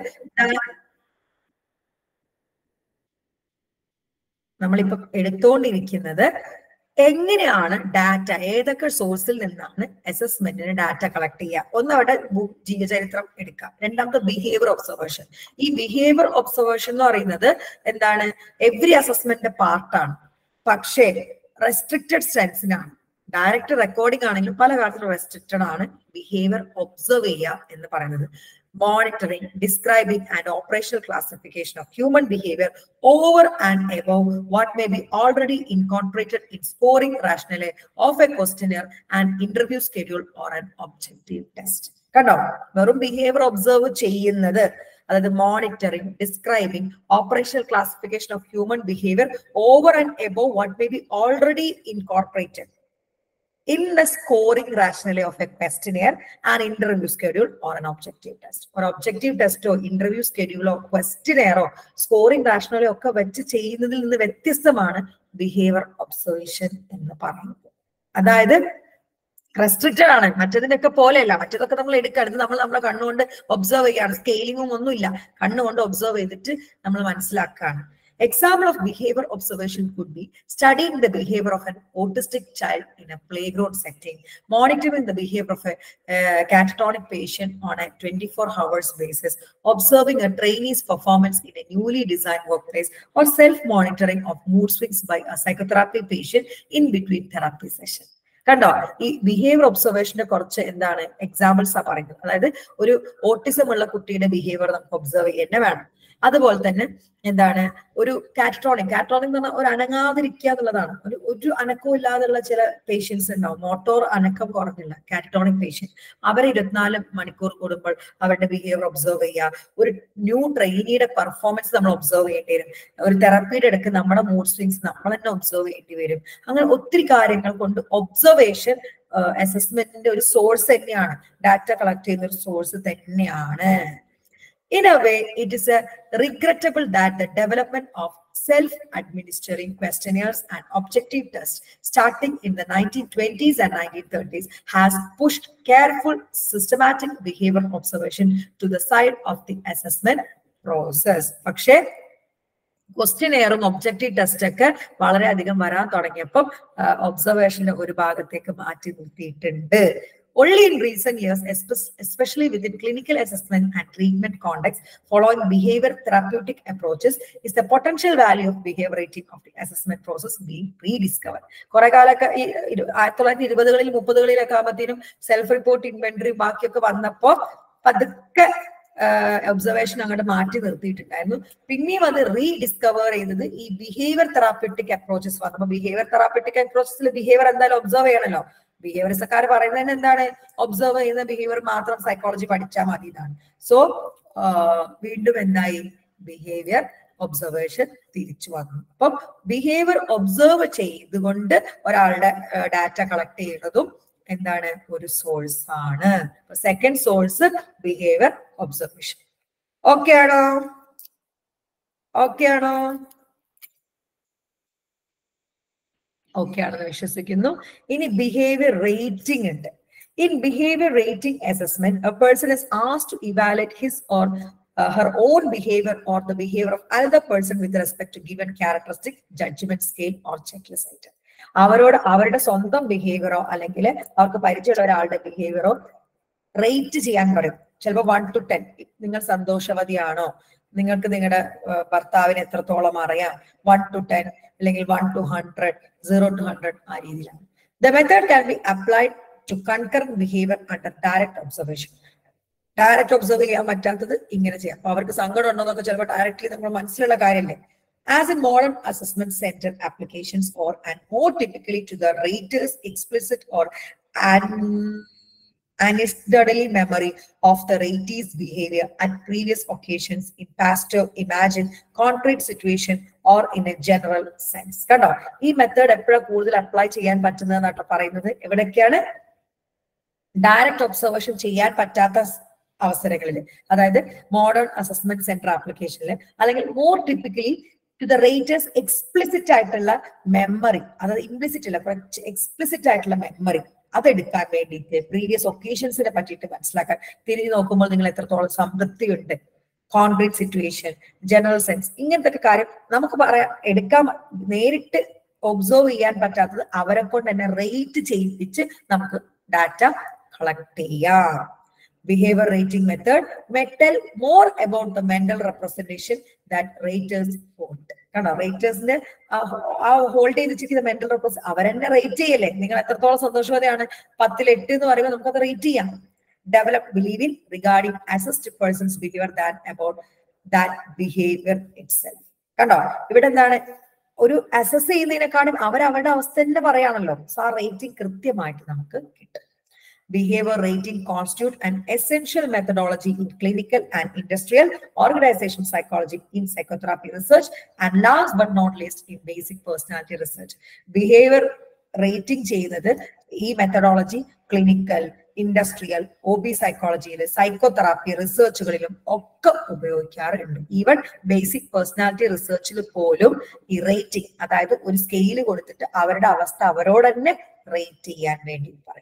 നമ്മളിപ്പോ എടുത്തുകൊണ്ടിരിക്കുന്നത് എങ്ങനെയാണ് ഡാറ്റ ഏതൊക്കെ സോഴ്സിൽ നിന്നാണ് അസസ്മെന്റിന് ഡാറ്റ കളക്ട് ചെയ്യുക ഒന്ന് അവിടെ ജീവചരിത്രം എടുക്കാം രണ്ടാമത്തെ ബിഹേവിയർ ഒബ്സർവേഷൻ ഈ ബിഹേവിയർ ഒബ്സർവേഷൻ എന്ന് പറയുന്നത് എന്താണ് എവറി അസസ്മെന്റിന്റെ പാർട്ടാണ് പക്ഷേ റെസ്ട്രിക്റ്റഡ് സെൻസിനാണ് ഡയറക്റ്റ് റെക്കോർഡിംഗ് ആണെങ്കിലും പല കാലത്തിലും റെസ്ട്രിക്റ്റഡ് ആണ് ബിഹേവിയർ ഒബ്സർവ് ചെയ്യുക എന്ന് പറയുന്നത് monitoring, describing, and operational classification of human behavior over and above what may be already incorporated in scoring rationale of a questionnaire, an interview schedule, or an objective test. കണ്ടോ വെറും behaviour observe ചെയ്യുന്നത് അതായത് monitoring describing operational classification of human behaviour over and above what may be already incorporated in the scoring rationale of a questionnaire, an interview schedule, or an objective test. ഒരു objective ടെസ്റ്റോ interview സ്കെഡ്യൂളോ ക്വസ്റ്റിനെയറോ scoring റാഷണലോ ഒക്കെ വെച്ച് ചെയ്യുന്നതിൽ നിന്ന് വ്യത്യസ്തമാണ് ബിഹേവിയർ ഒബ്സർവേഷൻ എന്ന് പറയുന്നത് അതായത് റെസ്ട്രിക്റ്റഡ് ആണ് മറ്റതിനൊക്കെ പോലെയല്ല മറ്റതൊക്കെ നമ്മൾ എടുക്കുകയാണ് ഇത് നമ്മൾ നമ്മളെ കണ്ണുകൊണ്ട് ഒബ്സർവ് ചെയ്യാണ് സ്കെയിലിങ്ങും ഒന്നുമില്ല കണ്ണുകൊണ്ട് ഒബ്സർവ് ചെയ്തിട്ട് നമ്മൾ മനസ്സിലാക്കുകയാണ് Example of behavior observation could be studying the behavior of an autistic child in a playground setting, monitoring the behavior of a uh, catatonic patient on a 24 hours basis, observing a trainee's performance in a newly designed workplace, or self-monitoring of mood swings by a psychotherapy patient in between therapy sessions. കണ്ടോ ഈ behaviour ഒബ്സർവേഷന്റെ കുറച്ച് എന്താണ് examples ആ പറയുന്നത് അതായത് ഒരു autism ഉള്ള കുട്ടിയുടെ ബിഹേവിയർ നമുക്ക് ഒബ്സർവ് ചെയ്യുന്ന വേണം അതുപോലെ തന്നെ എന്താണ് ഒരു കാറ്റോണിക് കാറ്റോണിക് എന്ന് പറഞ്ഞാൽ ഒരു അനങ്ങാതിരിക്കുക എന്നുള്ളതാണ് ഒരു ഒരു അനക്കവും ഇല്ലാതെയുള്ള ചില പേഷ്യൻസ് ഉണ്ടാവും മോട്ടോർ അനക്കം കുറഞ്ഞില്ല കാറ്റോണിക് പേഷ്യന്റ് അവരെ ഇരുപത്തിനാല് മണിക്കൂർ കൂടുമ്പോൾ അവരുടെ ബിഹേവിയർ ഒബ്സർവ് ചെയ്യുക ഒരു ന്യൂ ട്രെയിനിയുടെ പെർഫോമൻസ് നമ്മൾ ഒബ്സർവ് ചെയ്യേണ്ടി വരും ഒരു തെറപ്പിയുടെ ഇടയ്ക്ക് നമ്മുടെ മൂഡ് സ്വിങ്സ് നമ്മൾ തന്നെ ഒബ്സർവ് ചെയ്യേണ്ടി വരും അങ്ങനെ ഒത്തിരി കാര്യങ്ങൾ കൊണ്ട് ഒബ്സർവേഷൻ അസസ്മെന്റിന്റെ ഒരു സോഴ്സ് തന്നെയാണ് ഡാറ്റ കളക്ട് ചെയ്യുന്ന ഒരു സോഴ്സ് തന്നെയാണ് In a way, it is a regrettable that the development of self-administering questionnaires and objective tests starting in the 1920s and 1930s has pushed careful systematic behavior observation to the side of the assessment process പക്ഷേ ക്വസ്റ്റ്യൻ എയറും objective test ഒക്കെ വളരെയധികം വരാൻ തുടങ്ങിയപ്പം ഒബ്സർവേഷന്റെ ഒരു ഭാഗത്തേക്ക് മാറ്റി നിർത്തിയിട്ടുണ്ട് only in recent years, espe- especially within clinical assessment and treatment context, following behavior therapeutic approaches, is the potential value of behavior rating of the assessment process being rediscovered. കുറെ കാലൊക്കെ ഈ ഇരു- ആയിരത്തി തൊള്ളായിരത്തി ഇരുപതുകളിൽ മുപ്പതുകളിലൊക്കെ ആകുമ്പോഴത്തേനും സെൽഫ് റിപ്പോർട്ട് ഇൻവെന്ററി ബാക്കിയൊക്കെ വന്നപ്പോ പതുക്കെ ഒബ്സർവേഷൻ അങ്ങോട്ട് മാറ്റി നിർത്തിയിട്ടുണ്ടായിരുന്നു പിന്നെയും അത് റീഡിസ്കവർ ചെയ്തത് ഈ ബിഹേവിയർ തെറാപ്യൂട്ടിക് അപ്രോച്ചസ് വന്നപ്പോ ബിഹേവിയർ തെറാപ്യൂട്ടിക് അപ്രോച്ചസിൽ ബിഹേവിയർ എന്തായാലും ഒബ്സർവ് ചെയ്യണല്ലോ ബിഹേവിയറിസക്കാർ പറയുന്നത് എന്താണ് ഒബ്സർവ് ചെയ്യുന്ന ബിഹേവിയർ മാത്രം സൈക്കോളജി പഠിച്ചാൽ മതി എന്നാണ് സോ വീണ്ടും എന്തായി ബിഹേവിയർ ഒബ്സർവേഷൻ തിരിച്ചു വന്നു അപ്പം ബിഹേവിയർ ഒബ്സർവ് ചെയ്തുകൊണ്ട് ഒരാളുടെ ഡാറ്റ കളക്ട് ചെയ്യുന്നതും എന്താണ് ഒരു സോഴ്സ് ആണ് second source behaviour observation okay ആണോ ഓക്കെ ആണോ ഓക്കെ ആണെന്ന് വിശ്വസിക്കുന്നു ഇനി ബിഹേവിയർ റേറ്റിംഗ് ഉണ്ട് in behaviour rating assessment a person is ആസ് to evaluate his or her own behaviour or the behaviour of another person with respect to given characteristic judgement scale or checklist ആയിട്ട് അവരോട് അവരുടെ സ്വന്തം ബിഹേവിയറോ അല്ലെങ്കിൽ അവർക്ക് പരിചയമുള്ള ഒരാളുടെ ബിഹേവിയറോ റേറ്റ് ചെയ്യാൻ പറയും ചിലപ്പോൾ വൺ ടു ടെൻ നിങ്ങൾ സന്തോഷവതിയാണോ നിങ്ങൾക്ക് നിങ്ങളുടെ ഭർത്താവിന് എത്രത്തോളം അറിയാം വൺ ടു ടെൻ അല്ലെങ്കിൽ one two hundred zero two hundred ആ രീതിയിലാണ് the method can be applied to concur behaviour under direct observation direct observe ചെയ്യാൻ പറ്റാത്തത് ഇങ്ങനെ ചെയ്യാം അപ്പൊ അവർക്ക് സങ്കടം ഉണ്ടോ എന്നൊക്കെ ചിലപ്പോൾ ഡയറക്റ്റ്ലി നമ്മൾ മനസ്സിലുള്ള കാര്യമല്ലേ As in modern assessment center applications or and more typically to the rater's explicit or an- anecdotally memory of the ratee's behavior at previous occasions in past or imagined concrete situation or in a general sense. കണ്ടോ ഈ method എപ്പോഴാണ് കൂടുതൽ apply ചെയ്യാൻ പറ്റുന്നതെന്നാട്ടോ പറയുന്നത് എവിടൊക്കെയാണ് direct observation ചെയ്യാൻ പറ്റാത്ത സ് അവസരങ്ങളിൽ അതായത് മോഡേൺ അസസ്മെന്റ് സെന്റർ ആപ്ലിക്കേഷനിൽ അല്ലെങ്കിൽ more typically to the raters explicit ആയിട്ടുള്ള മെമ്മറി അതായത് ഇംപ്ലിസിറ്റ് അല്ല കുറച്ച് എക്സ്പ്ലിസിറ്റ് ആയിട്ടുള്ള മെമ്മറി അതെടുക്കാൻ വേണ്ടിയിട്ട് പ്രീവിയസ് ഒക്കേഷൻസിനെ പറ്റിയിട്ട് മനസ്സിലാക്കാൻ തിരിഞ്ഞു നോക്കുമ്പോൾ നിങ്ങൾ എത്രത്തോളം സംതൃപ്തിയുണ്ട് കോൺക്രീറ്റ് സിറ്റുവേഷൻ ജനറൽ സെൻസ് ഇങ്ങനത്തെ ഒക്കെ കാര്യം നമുക്ക് പറയാം എടുക്കാൻ നേരിട്ട് ഒബ്സർവ് ചെയ്യാൻ പറ്റാത്തത് അവരെ കൊണ്ട് തന്നെ റേറ്റ് ചെയ്യിപ്പിച്ച് നമുക്ക് ഡാറ്റ കളക്ട് ചെയ്യാം behaviour rating method metal more about the mental representation that raters hold കണ്ടോ റേറ്റേഴ്സിന്റെ ആ ഹോൾഡ് ചെയ്ത് വെച്ചിരിക്കുന്ന മെന്റൽ റെപ്രസെന്റ് അവരെന്നെ റേറ്റ് ചെയ്യല്ലേ നിങ്ങൾ എത്രത്തോളം സന്തോഷവതയാണ് പത്തിൽ എട്ട് എന്ന് പറയുമ്പോൾ നമുക്കത് റേറ്റ് ചെയ്യാം develop believe in regarding assessed persons behaviour that about that behaviour itself കണ്ടോ ഇവിടെ എന്താണ് ഒരു അസസ് ചെയ്യുന്നതിനെക്കാളും അവർ അവരുടെ അവസ്ഥ തന്നെ പറയാണല്ലോ സോ ആ റേറ്റിംഗ് കൃത്യമായിട്ട് നമുക്ക് കിട്ടും behavior rating constitute an essential methodology in clinical and industrial organization psychology in psychotherapy research and last but not least in basic personality research behavior rating ചെയ്യുന്നത് ഈ methodology clinical industrial O B സൈക്കോളജിയിൽ psychotherapy റിസർച്ചുകളിലും ഒക്കെ ഉപയോഗിക്കാറുണ്ട് even basic personality റിസർച്ചിൽ പോലും ഈ rating അതായത് ഒരു സ്കെയിൽ കൊടുത്തിട്ട് അവരുടെ അവസ്ഥ അവരോട് തന്നെ റേറ്റ് ചെയ്യാൻ വേണ്ടി പറയും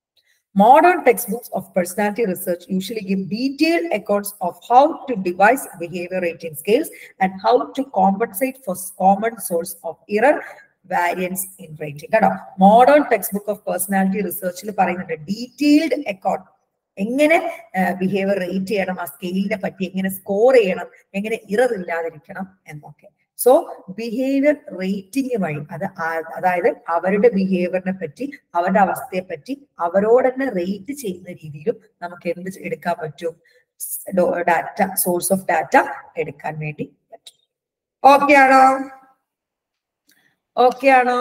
Modern textbooks of personality research usually give detailed accounts of how to devise behavior rating scales and how to compensate for common source of error variance in rating. കേട്ടോ modern text book of personality റിസർച്ചിൽ പറയുന്നുണ്ട് detailed account എങ്ങനെ behaviour rate ചെയ്യണം ആ സ്കെയിലിനെ പറ്റി എങ്ങനെ score ചെയ്യണം എങ്ങനെ ഇറർ ഇല്ലാതിരിക്കണം എന്നൊക്കെ സോ ബിഹേവിയർ റേറ്റിംഗ് വഴി അത് ആ- അതായത് അവരുടെ ബിഹേവിയറിനെ പറ്റി അവരുടെ അവസ്ഥയെ പറ്റി അവരോട് തന്നെ റേറ്റ് ചെയ്യുന്ന രീതിയിലും നമുക്ക് എന്ത് എടുക്കാൻ പറ്റും ഡാറ്റ സോഴ്സ് ഓഫ് ഡാറ്റ എടുക്കാൻ വേണ്ടി പറ്റും ഓക്കെ ആണോ ഓക്കെ ആണോ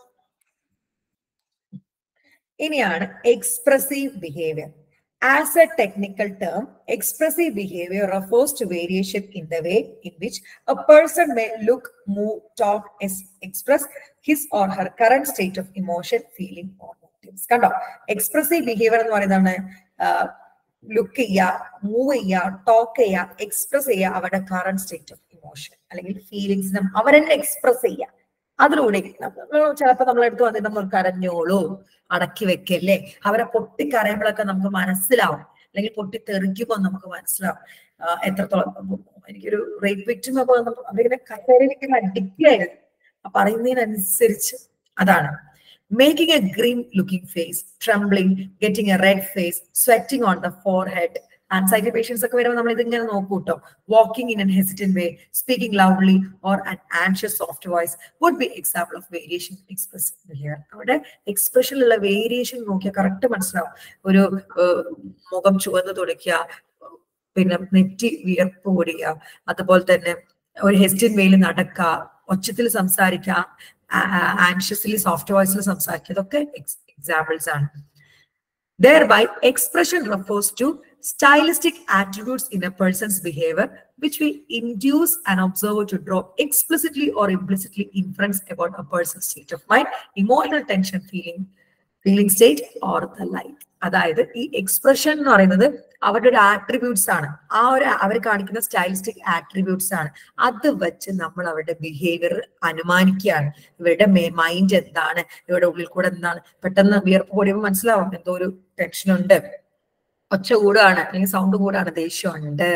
ഇനിയാണ് expressive behaviour as a technical term expressive behaviour refers to variation in the way in which a person may look, move, talk, es- express his or her current state of emotion, feeling or motives. കണ്ടോ expressive behaviour എന്ന് പറയുന്നതാണ് look ചെയ്യുക move ചെയ്യുക talk ചെയ്യുക express ചെയ്യുക അവരുടെ current state of emotion അല്ലെങ്കിൽ feelings അവരെന്നെ എക്സ്പ്രസ് ചെയ്യുക അതിലൂടെ ചിലപ്പോൾ നമ്മളെടുത്ത് വന്നിട്ട് നമ്മൾ കരഞ്ഞോളൂ അടക്കി വെക്കല്ലേ അവരെ പൊട്ടിക്കരയുമ്പോഴൊക്കെ നമുക്ക് മനസ്സിലാവും അല്ലെങ്കിൽ പൊട്ടിത്തെറിക്കുമോ എന്ന് നമുക്ക് മനസ്സിലാവും ആ, എത്രത്തോളം എനിക്കൊരു റേപ്പ് വിക്ടിം അപ്പൊ അവരിങ്ങനെ കസേരയിലേക്ക് അഡിക്റ്റായിരുന്നു ആ പറയുന്നതിനനുസരിച്ച് അതാണ് making a green looking face trembling getting a red face sweating on the forehead anxiety patients ഒക്കെ വരുമ്പോൾ നമ്മൾ ഇതിങ്ങനെ നോക്കൂ കേട്ടോ walking in an hesitant way speaking loudly or an anxious soft voice would be example of variation express here അവിടെ എക്സ്പ്രഷനിലുള്ള variation നോക്കിയാൽ correct മനസ്സിലാവും ഒരു ഏഹ്, മുഖം ചുവന്ന് തുടയ്ക്കുക പിന്നെ നെറ്റി വിയർപ്പ് ഓടുക അതുപോലെ തന്നെ ഒരു ഹെസ്റ്റിൻ വേയിൽ നടക്കുക ഒച്ചത്തിൽ സംസാരിക്കുക ആൻഷ്യസ്ലി സോഫ്റ്റ് വോയിസിൽ സംസാരിക്കുക ഇതൊക്കെ എക്സാമ്പിൾസ് ആണ് Thereby, expression refers to stylistic attributes in a person's behavior which will induce an observer to draw explicitly or implicitly inference about a person's state of mind, emotional tension, feeling, feeling state, or the like. അതായത് ഈ expression എന്ന് പറയുന്നത് അവരുടെ ഒരു attributes ആണ് ആ ഒരു അവർ കാണിക്കുന്ന സ്റ്റൈലിസ്റ്റിക് ആട്രിബ്യൂട്ട്സ് ആണ് അത് വെച്ച് നമ്മൾ അവരുടെ ബിഹേവിയർ അനുമാനിക്കുകയാണ് ഇവരുടെ മൈൻഡ് എന്താണ് ഇവരുടെ ഉള്ളിൽ കൂടെ എന്താണ് പെട്ടെന്ന് വിയർപ്പ് കൂടിയപ്പോൾ മനസ്സിലാവും എന്തോ ഒരു ടെൻഷൻ ഉണ്ട് ഒച്ച കൂടുകയാണ് അല്ലെങ്കിൽ സൗണ്ട് കൂടാണ് ദേഷ്യമുണ്ട്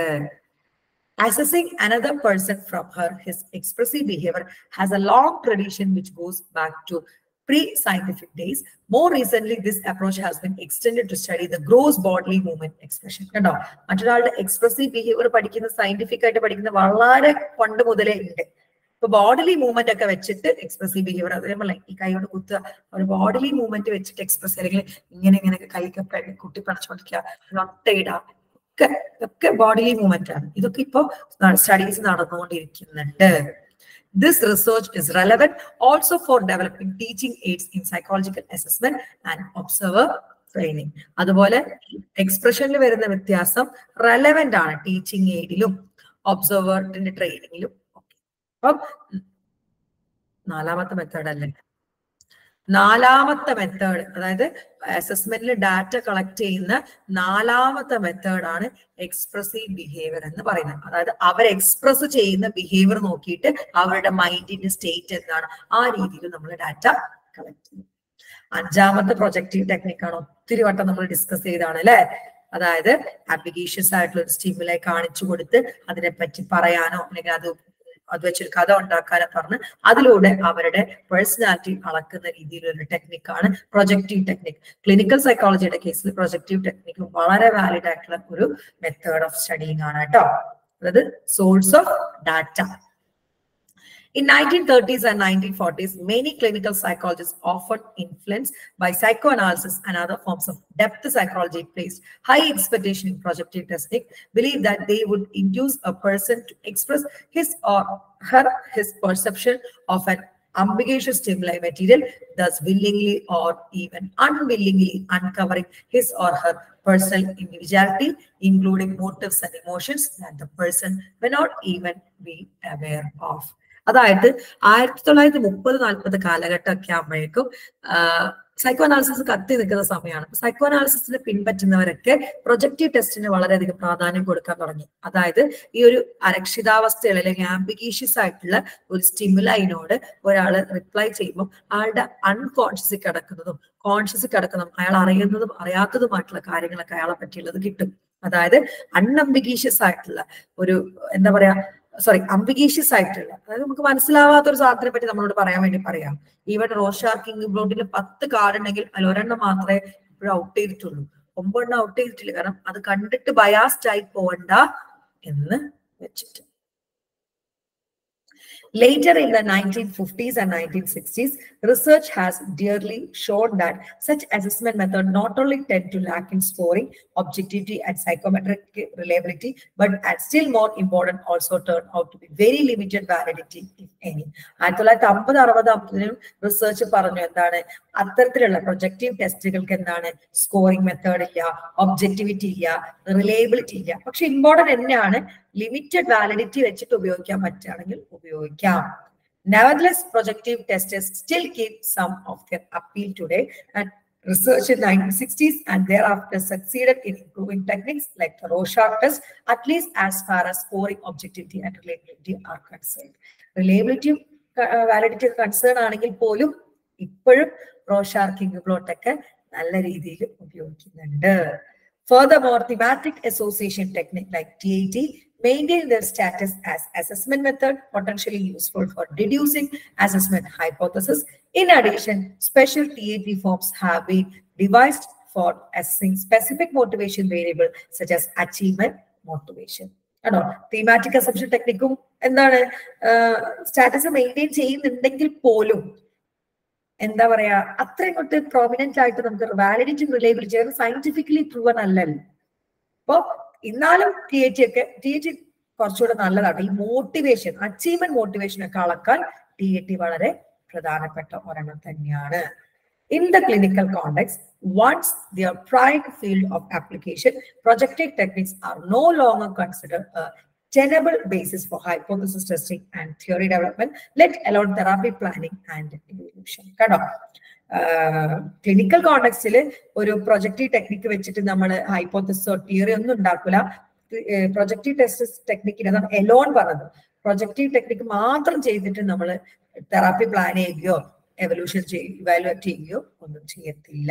Assessing another person from her, his expressive behavior has a long tradition which goes back to pre-scientific days. More recently, this approach has been extended to study the gross bodily movement expression. കണ്ടോ മറ്റൊരാളുടെ expressive behaviour പഠിക്കുന്ന scientific ആയിട്ട് പഠിക്കുന്ന വളരെ പണ്ട് മുതലേ ഉണ്ട് ഇപ്പൊ ബോഡിലി മൂവ്മെന്റ് ഒക്കെ വെച്ചിട്ട് എക്സ്പ്രസീവ് ബിഹേവിയർ അതേപോലെ ഈ കൈ കൊണ്ട് കുത്തുക ഒരു ബോഡിലി മൂവ്മെന്റ് വെച്ചിട്ട് എക്സ്പ്രസ് അല്ലെങ്കിൽ ഇങ്ങനെ ഇങ്ങനെ കൈക്ക് കുട്ടി പണച്ചോണ്ടിരിക്കുക നൊട്ടയിടുക ഒക്കെ ഇതൊക്കെ ബോഡിലി മൂവ്മെന്റ് ആണ് ഇതൊക്കെ ഇപ്പോ സ്റ്റഡീസ് നടന്നുകൊണ്ടിരിക്കുന്നുണ്ട് This research is relevant also for developing teaching aids in psychological assessment and observer training. അതുപോലെ എക്സ്പ്രഷനിൽ വരുന്ന വ്യത്യാസം റെലവെന്റ് ആണ് ടീച്ചിങ് എയ്ഡിലും ഒബ്സർവറിന്റെ ട്രെയിനിങ്ങിലും അപ്പം നാലാമത്തെ മെത്തേഡ് അല്ലേ നാലാമത്തെ മെത്തേഡ് അതായത് അസസ്മെന്റിൽ ഡാറ്റ കളക്ട് ചെയ്യുന്ന നാലാമത്തെ മെത്തേഡാണ് എക്സ്പ്രസീവ് ബിഹേവിയർ എന്ന് പറയുന്നത് അതായത് അവർ എക്സ്പ്രസ് ചെയ്യുന്ന ബിഹേവിയർ നോക്കിയിട്ട് അവരുടെ മൈൻഡിന്റെ സ്റ്റേറ്റ് എന്താണ് ആ രീതിയിൽ നമ്മൾ ഡാറ്റ കളക്ട് ചെയ്യും അഞ്ചാമത്തെ പ്രൊജക്റ്റീവ് ടെക്നിക്കാണ് ഒത്തിരി വട്ടം നമ്മൾ ഡിസ്കസ് ചെയ്താണ് അല്ലെ അതായത് ആപ്ലിക്കേഷൻസ് ആയിട്ടുള്ള ഒരു സ്റ്റിമുലായി കാണിച്ചു കൊടുത്ത് അതിനെപ്പറ്റി പറയാനോ അല്ലെങ്കിൽ അത് അത് വെച്ചൊരു കഥ ഉണ്ടാക്കാനോ പറഞ്ഞ് അതിലൂടെ അവരുടെ പേഴ്സണാലിറ്റി അളക്കുന്ന രീതിയിലുള്ള ടെക്നിക്കാണ് പ്രൊജക്റ്റീവ് ടെക്നിക് ക്ലിനിക്കൽ സൈക്കോളജിയുടെ കേസിൽ പ്രൊജക്റ്റീവ് ടെക്നിക്ക് വളരെ വാലിഡ് ആയിട്ടുള്ള ഒരു മെത്തേഡ് ഓഫ് സ്റ്റഡിങ് ആണ് കേട്ടോ അതായത് source of data In 1930s and 1940s, many clinical psychologists, often influenced by psychoanalysis and other forms of depth psychology, placed high expectation in projective technique, believed that they would induce a person to express his or her his perception of an ambiguous stimuli material, thus willingly or even unwillingly uncovering his or her personal individuality, including motives and emotions that the person may not even be aware of. അതായത് ആയിരത്തി തൊള്ളായിരത്തി മുപ്പത് നാൽപ്പത് കാലഘട്ടമൊക്കെ ആകുമ്പോഴേക്കും psycho analysis കത്തി നിൽക്കുന്ന സമയമാണ് psycho അനാലിസിസിനെ പിൻപറ്റുന്നവരൊക്കെ projective ടെസ്റ്റിന് വളരെയധികം പ്രാധാന്യം കൊടുക്കാൻ തുടങ്ങി അതായത് ഈ ഒരു അരക്ഷിതാവസ്ഥയിൽ അല്ലെങ്കിൽ ആംബിഗീഷ്യസ് ആയിട്ടുള്ള ഒരു സ്റ്റിമുലൈനോട് ഒരാൾ റിപ്ലൈ ചെയ്യുമ്പോൾ ആളുടെ അൺകോൺഷ്യസിൽ കിടക്കുന്നതും കോൺഷ്യസിൽ കിടക്കുന്നതും അയാൾ അറിയുന്നതും അറിയാത്തതുമായിട്ടുള്ള കാര്യങ്ങളൊക്കെ അയാളെ പറ്റിയുള്ളത് കിട്ടും അതായത് അൺഅംബിഗീഷ്യസ് ആയിട്ടുള്ള ഒരു എന്താ പറയാ സോറി അംബിഗീഷ്യസ് ആയിട്ടുള്ള അതായത് നമുക്ക് മനസ്സിലാവാത്ത ഒരു സാധനത്തെ പറ്റി നമ്മളോട് പറയാൻ വേണ്ടി പറയാം ഈവൻ റോഷാർക്കിംഗ് ബ്ലോട്ടിൽ പത്ത് കാർഡ് ഉണ്ടെങ്കിൽ അതിൽ ഒരെണ്ണം മാത്രമേ ഇപ്പോഴും ഔട്ട് ചെയ്തിട്ടുള്ളൂ ഒമ്പതെണ്ണം ഔട്ട് ചെയ്തിട്ടില്ല കാരണം അത് കണ്ടിട്ട് ബയാസ്ഡ് ആയി പോവണ്ട എന്ന് വെച്ചിട്ട് Later in the 1950s and 1960s, research has dearly shown that such assessment method not only tend to lack in scoring, objectivity, and psychometric reliability, but and still more important, also turn out to be very limited validity, if any. ആയിരത്തി തൊള്ളായിരത്തി അമ്പത് അറുപത് അമ്പതിനും research പറഞ്ഞു എന്താണ് അത്തരത്തിലുള്ള projective ടെസ്റ്റുകൾക്ക് എന്താണ് scoring method ഇല്ല ഒബ്ജക്ടിവിറ്റി ഇല്ല റിലയബിലിറ്റി ഇല്ല പക്ഷെ ഇമ്പോർട്ടന്റ് തന്നെയാണ് ലിമിറ്റഡ് വാലിഡിറ്റി വെച്ചിട്ട് ഉപയോഗിക്കാൻ പറ്റുകയാണെങ്കിൽ ഉപയോഗിക്കാം Nevertheless, projective testers still keep some of their appeal today, and research in 1960s and thereafter succeeded in improving techniques like the Rorschach test, at least as far as scoring objectivity and reliability are concerned. Reliability, uh, validity concern ആണെങ്കിൽ പോലും ഇപ്പോഴും റോഷാർക്കിംഗ് plot ഒക്കെ നല്ല രീതിയിൽ ഉപയോഗിക്കുന്നുണ്ട് Furthermore, thematic association technique like TAT maintain their status as assessment method potentially useful for deducing assessment hypothesis. In addition, special TAT forms have been devised for assessing specific motivation variable such as achievement motivation. ആണോ thematic assumption ടെക്നിക്കും എന്താണ് status maintain ചെയ്യുന്നുണ്ടെങ്കിൽ പോലും എന്താ പറയാ അത്രയും കൊണ്ട് prominent ആയിട്ട് നമുക്ക് വാലിഡിറ്റി റിലയബിലിറ്റി സയന്റിഫിക്കലി പ്രൂവൺ അല്ലല്ലോ അപ്പൊ എന്നാലും ടി എച്ച് ഒക്കെ ടി എച്ച് കുറച്ചുകൂടെ നല്ലതാണ് ഈ മോട്ടിവേഷൻ അച്ചീവ്മെന്റ് മോട്ടിവേഷൻ ഒക്കെ അളക്കാൻ ടി എ ടി വളരെ പ്രധാനപ്പെട്ട ഒരെണ്ണം തന്നെയാണ് In the clinical context, once their prime field of application, projective techniques are no longer considered a tenable basis for hypothesis testing and theory development, let alone therapy planning and evaluation. കേട്ടോ clinical കോണ്ടെക്സ്റ്റിൽ ഒരു projective technique വെച്ചിട്ട് നമ്മൾ ഹൈപ്പോത്തസോ theory ഒന്നും ഉണ്ടാക്കില്ല projective test ടെക്നിക്കിന് അതാണ് Elon പറഞ്ഞത് projective technique മാത്രം ചെയ്തിട്ട് നമ്മൾ തെറാപ്പി പ്ലാൻ ചെയ്യുകയോ എവല്യൂഷൻ ചെയ്യുകയോ ഇവാലുവേറ്റ് ചെയ്യുകയോ ഒന്നും ചെയ്യത്തില്ല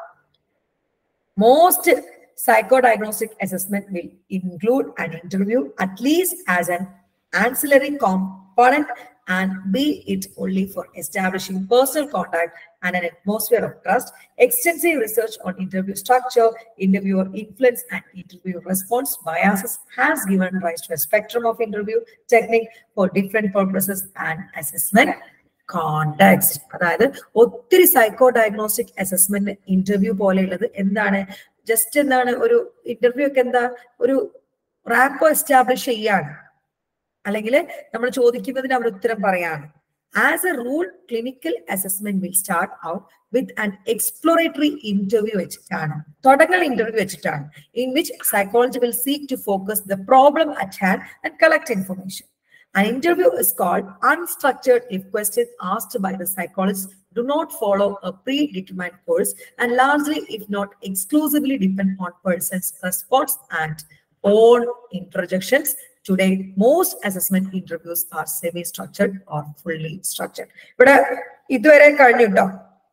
most psycho diagnostic assessment will include an interview at least as an ancillary component and be it only for establishing personal contact and an atmosphere of trust. Extensive research on interview structure, interviewer influence, and interview response biases has given rise to a spectrum of interview technique for different purposes and assessment context അതായത് ഒത്തിരി psycho diagnostic assessment interview പോലെയുള്ളത് എന്താണ് just എന്താണ് ഒരു interview ഒക്കെ എന്താ ഒരു rapport establish ചെയ്യാണ് അല്ലെങ്കിൽ നമ്മൾ ചോദിക്കുന്നതിന് അവർ ഉത്തരം പറയാണ് as a rule clinical assessment will start out with an exploratory interview വെച്ചിട്ടാണ് തുടങ്ങൽ ഇന്റർവ്യൂ വെച്ചിട്ടാണ് in which psychology will seek to focus the problem at hand and collect information An interview is called unstructured if questions asked by the psychologist do not follow a predetermined course and largely, if not exclusively, depend on person's response and own interjections. Today, most assessment interviews are semi-structured or fully structured. ഇവിടെ ഇതുവരെ കഴിഞ്ഞു കേട്ടോ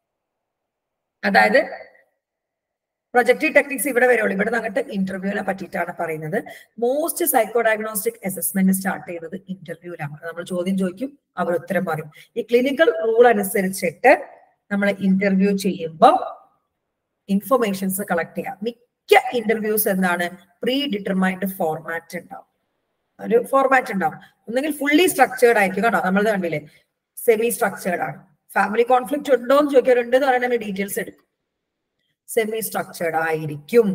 അതായത് projective techniques ഇവിടെ വരുള്ളൂ ഇവിടെ അങ്ങോട്ട് ഇന്റർവ്യൂവിനെ പറ്റിയിട്ടാണ് പറയുന്നത് most psycho diagnostic assessment start ചെയ്യുന്നത് ഇന്റർവ്യൂവിലാണ് നമ്മൾ ചോദ്യം ചോദിക്കും അവർ ഉത്തരം പറയും ഈ ക്ലിനിക്കൽ റൂൾ അനുസരിച്ചിട്ട് നമ്മൾ ഇന്റർവ്യൂ ചെയ്യുമ്പോൾ ഇൻഫർമേഷൻസ് കളക്ട് ചെയ്യാം മിക്ക ഇന്റർവ്യൂസ് എന്താണ് പ്രീ ഡിറ്റർമൈൻഡ് ഫോർമാറ്റ് ഉണ്ടാവും ഒരു ഫോർമാറ്റ് ഉണ്ടാവും ഒന്നെങ്കിൽ ഫുള്ളി സ്ട്രക്ചേർഡ് ആയിരിക്കും കേട്ടോ നമ്മൾ കണ്ടില്ലേ സെമി സ്ട്രക്ചേർഡ് ആണ് ഫാമിലി കോൺഫ്ലിക്റ്റ് ഉണ്ടോ എന്ന് ചോദിക്കാറുണ്ട് എന്ന് പറയാൻ നമ്മൾ ഡീറ്റെയിൽസ് എടുക്കും സെമി സ്ട്രക്ചേർഡ് ആയിരിക്കും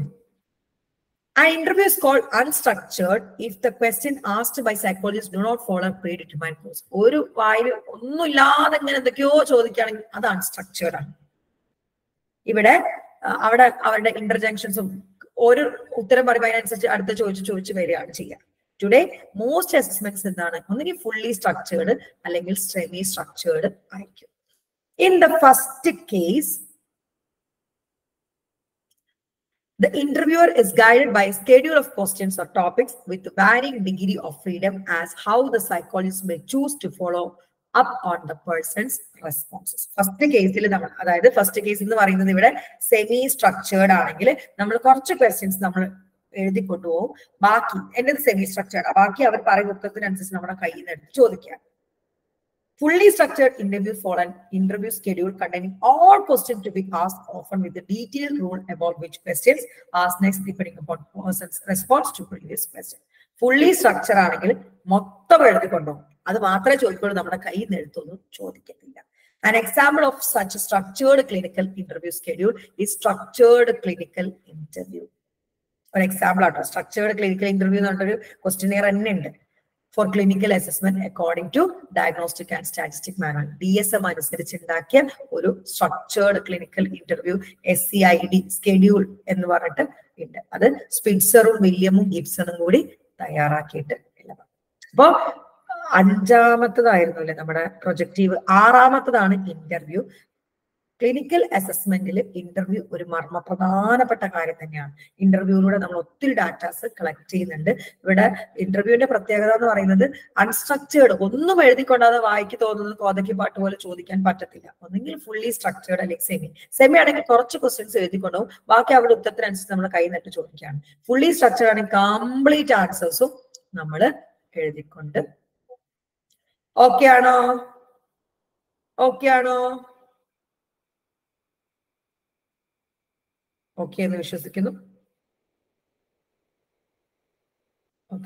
An interview is called unstructured if the question asked by psychologists do not follow predetermined course. ഒരു വായിൽ ഒന്നുമില്ലാതെ ഇങ്ങനെ എന്തൊക്കെയോ ചോദിക്കുകയാണെങ്കിൽ അത് അൺസ്ട്രക്ചേർഡ് ആണ് ഇവിടെ അവിടെ അവരുടെ ഇന്റർജങ്ഷൻസും ഒരു ഉത്തരം പറയുമ്പോൾ അതിനനുസരിച്ച് അടുത്ത ചോദിച്ച് ചോദിച്ച് വരികയാണ് ചെയ്യുക ടുഡേ മോസ്റ്റ് അസസ്മെന്റ്സ് എന്താണ് ഒന്നുകിൽ ഫുള്ളി സ്ട്രക്ചേർഡ് അല്ലെങ്കിൽ സെമി സ്ട്രക്ചേർഡ് ആയിരിക്കും in the first case The interviewer is guided by a schedule of questions or topics with varying degree of freedom as how the psychologist may choose to follow up on the person's responses. First കേസിൽ നമ്മൾ അതായത് first case എന്ന് പറയുന്നത് ഇവിടെ semi structured ആണെങ്കിൽ നമ്മൾ കുറച്ച് questions നമ്മൾ എഴുതി കൊണ്ടുപോകും ബാക്കി എന്റെ സെമി സ്ട്രക്ചേർഡ് ബാക്കി അവർ പറയുന്ന ഉത്തരത്തിനനുസരിച്ച് നമ്മുടെ കയ്യിൽ നിന്ന് എടുത്ത് ചോദിക്കുക fully structured interview for an interview schedule containing all questions to be asked, often with a detailed rule about which questions asked next, depending upon person's response to previous question. Fully structure ആണെങ്കിൽ മൊത്തം എഴുതി കൊണ്ടുപോകും അത് മാത്രമേ ചോദിക്കുള്ളൂ നമ്മുടെ കയ്യിൽ നിന്ന് എഴുത്തൊന്നും ചോദിക്കത്തില്ല An example of such a structured clinical interview schedule is structured clinical interview. ഒരു എക്സാമ്പിൾ ആട്ടോ സ്ട്രക്ചേർഡ് ക്ലിനിക്കൽ ഇന്റർവ്യൂ എന്ന് പറഞ്ഞൊരു ക്വസ്റ്റിനെയർ തന്നെ ഉണ്ട് for clinical assessment according to diagnostic and statistic manual D S M അനുസരിച്ച് ഉണ്ടാക്കിയ ഒരു structured clinical interview S C I D schedule എന്ന് പറഞ്ഞിട്ട് ഉണ്ട് അത് സ്പിറ്റ്സറും വില്യമും ഗിബ്സണും കൂടി തയ്യാറാക്കിയിട്ട് ഉള്ളതാണ് അപ്പോ അഞ്ചാമത്തതായിരുന്നു അല്ലെ നമ്മുടെ പ്രൊജക്റ്റീവ് ആറാമത്തതാണ് ഇന്റർവ്യൂ ക്ലിനിക്കൽ അസസ്മെന്റിൽ ഇന്റർവ്യൂ ഒരു മർമ്മ പ്രധാനപ്പെട്ട കാര്യം തന്നെയാണ് ഇന്റർവ്യൂവിലൂടെ നമ്മൾ ഒത്തിരി ഡാറ്റാസ് കളക്ട് ചെയ്യുന്നുണ്ട് ഇവിടെ ഇന്റർവ്യൂവിന്റെ പ്രത്യേകത എന്ന് പറയുന്നത് അൺസ്ട്രക്ചേർഡ് ഒന്നും എഴുതിക്കൊണ്ടാതെ വായിക്ക് തോന്നുന്നത് കോതയ്ക്ക് പാട്ട് പോലെ ചോദിക്കാൻ പറ്റത്തില്ല ഒന്നെങ്കിൽ ഫുള്ളി സ്ട്രക്ചേർഡ് അല്ലെങ്കിൽ സെമി സെമി ആണെങ്കിൽ കുറച്ച് ക്വസ്റ്റ്യൻസ് എഴുതിക്കൊണ്ടും ബാക്കി അവരുടെ ഉത്തരത്തിനനുസരിച്ച് നമ്മൾ കൈ നട്ട് ചോദിക്കുകയാണ് ഫുള്ളി സ്ട്രക്ചേർഡ് ആണെങ്കിൽ കംപ്ലീറ്റ് ആൻസേഴ്സും നമ്മൾ എഴുതിക്കൊണ്ട് ഓക്കെ ആണോ ഓക്കെ ആണോ ഓക്കെ എന്ന് വിശ്വസിക്കുന്നു ഓക്കെ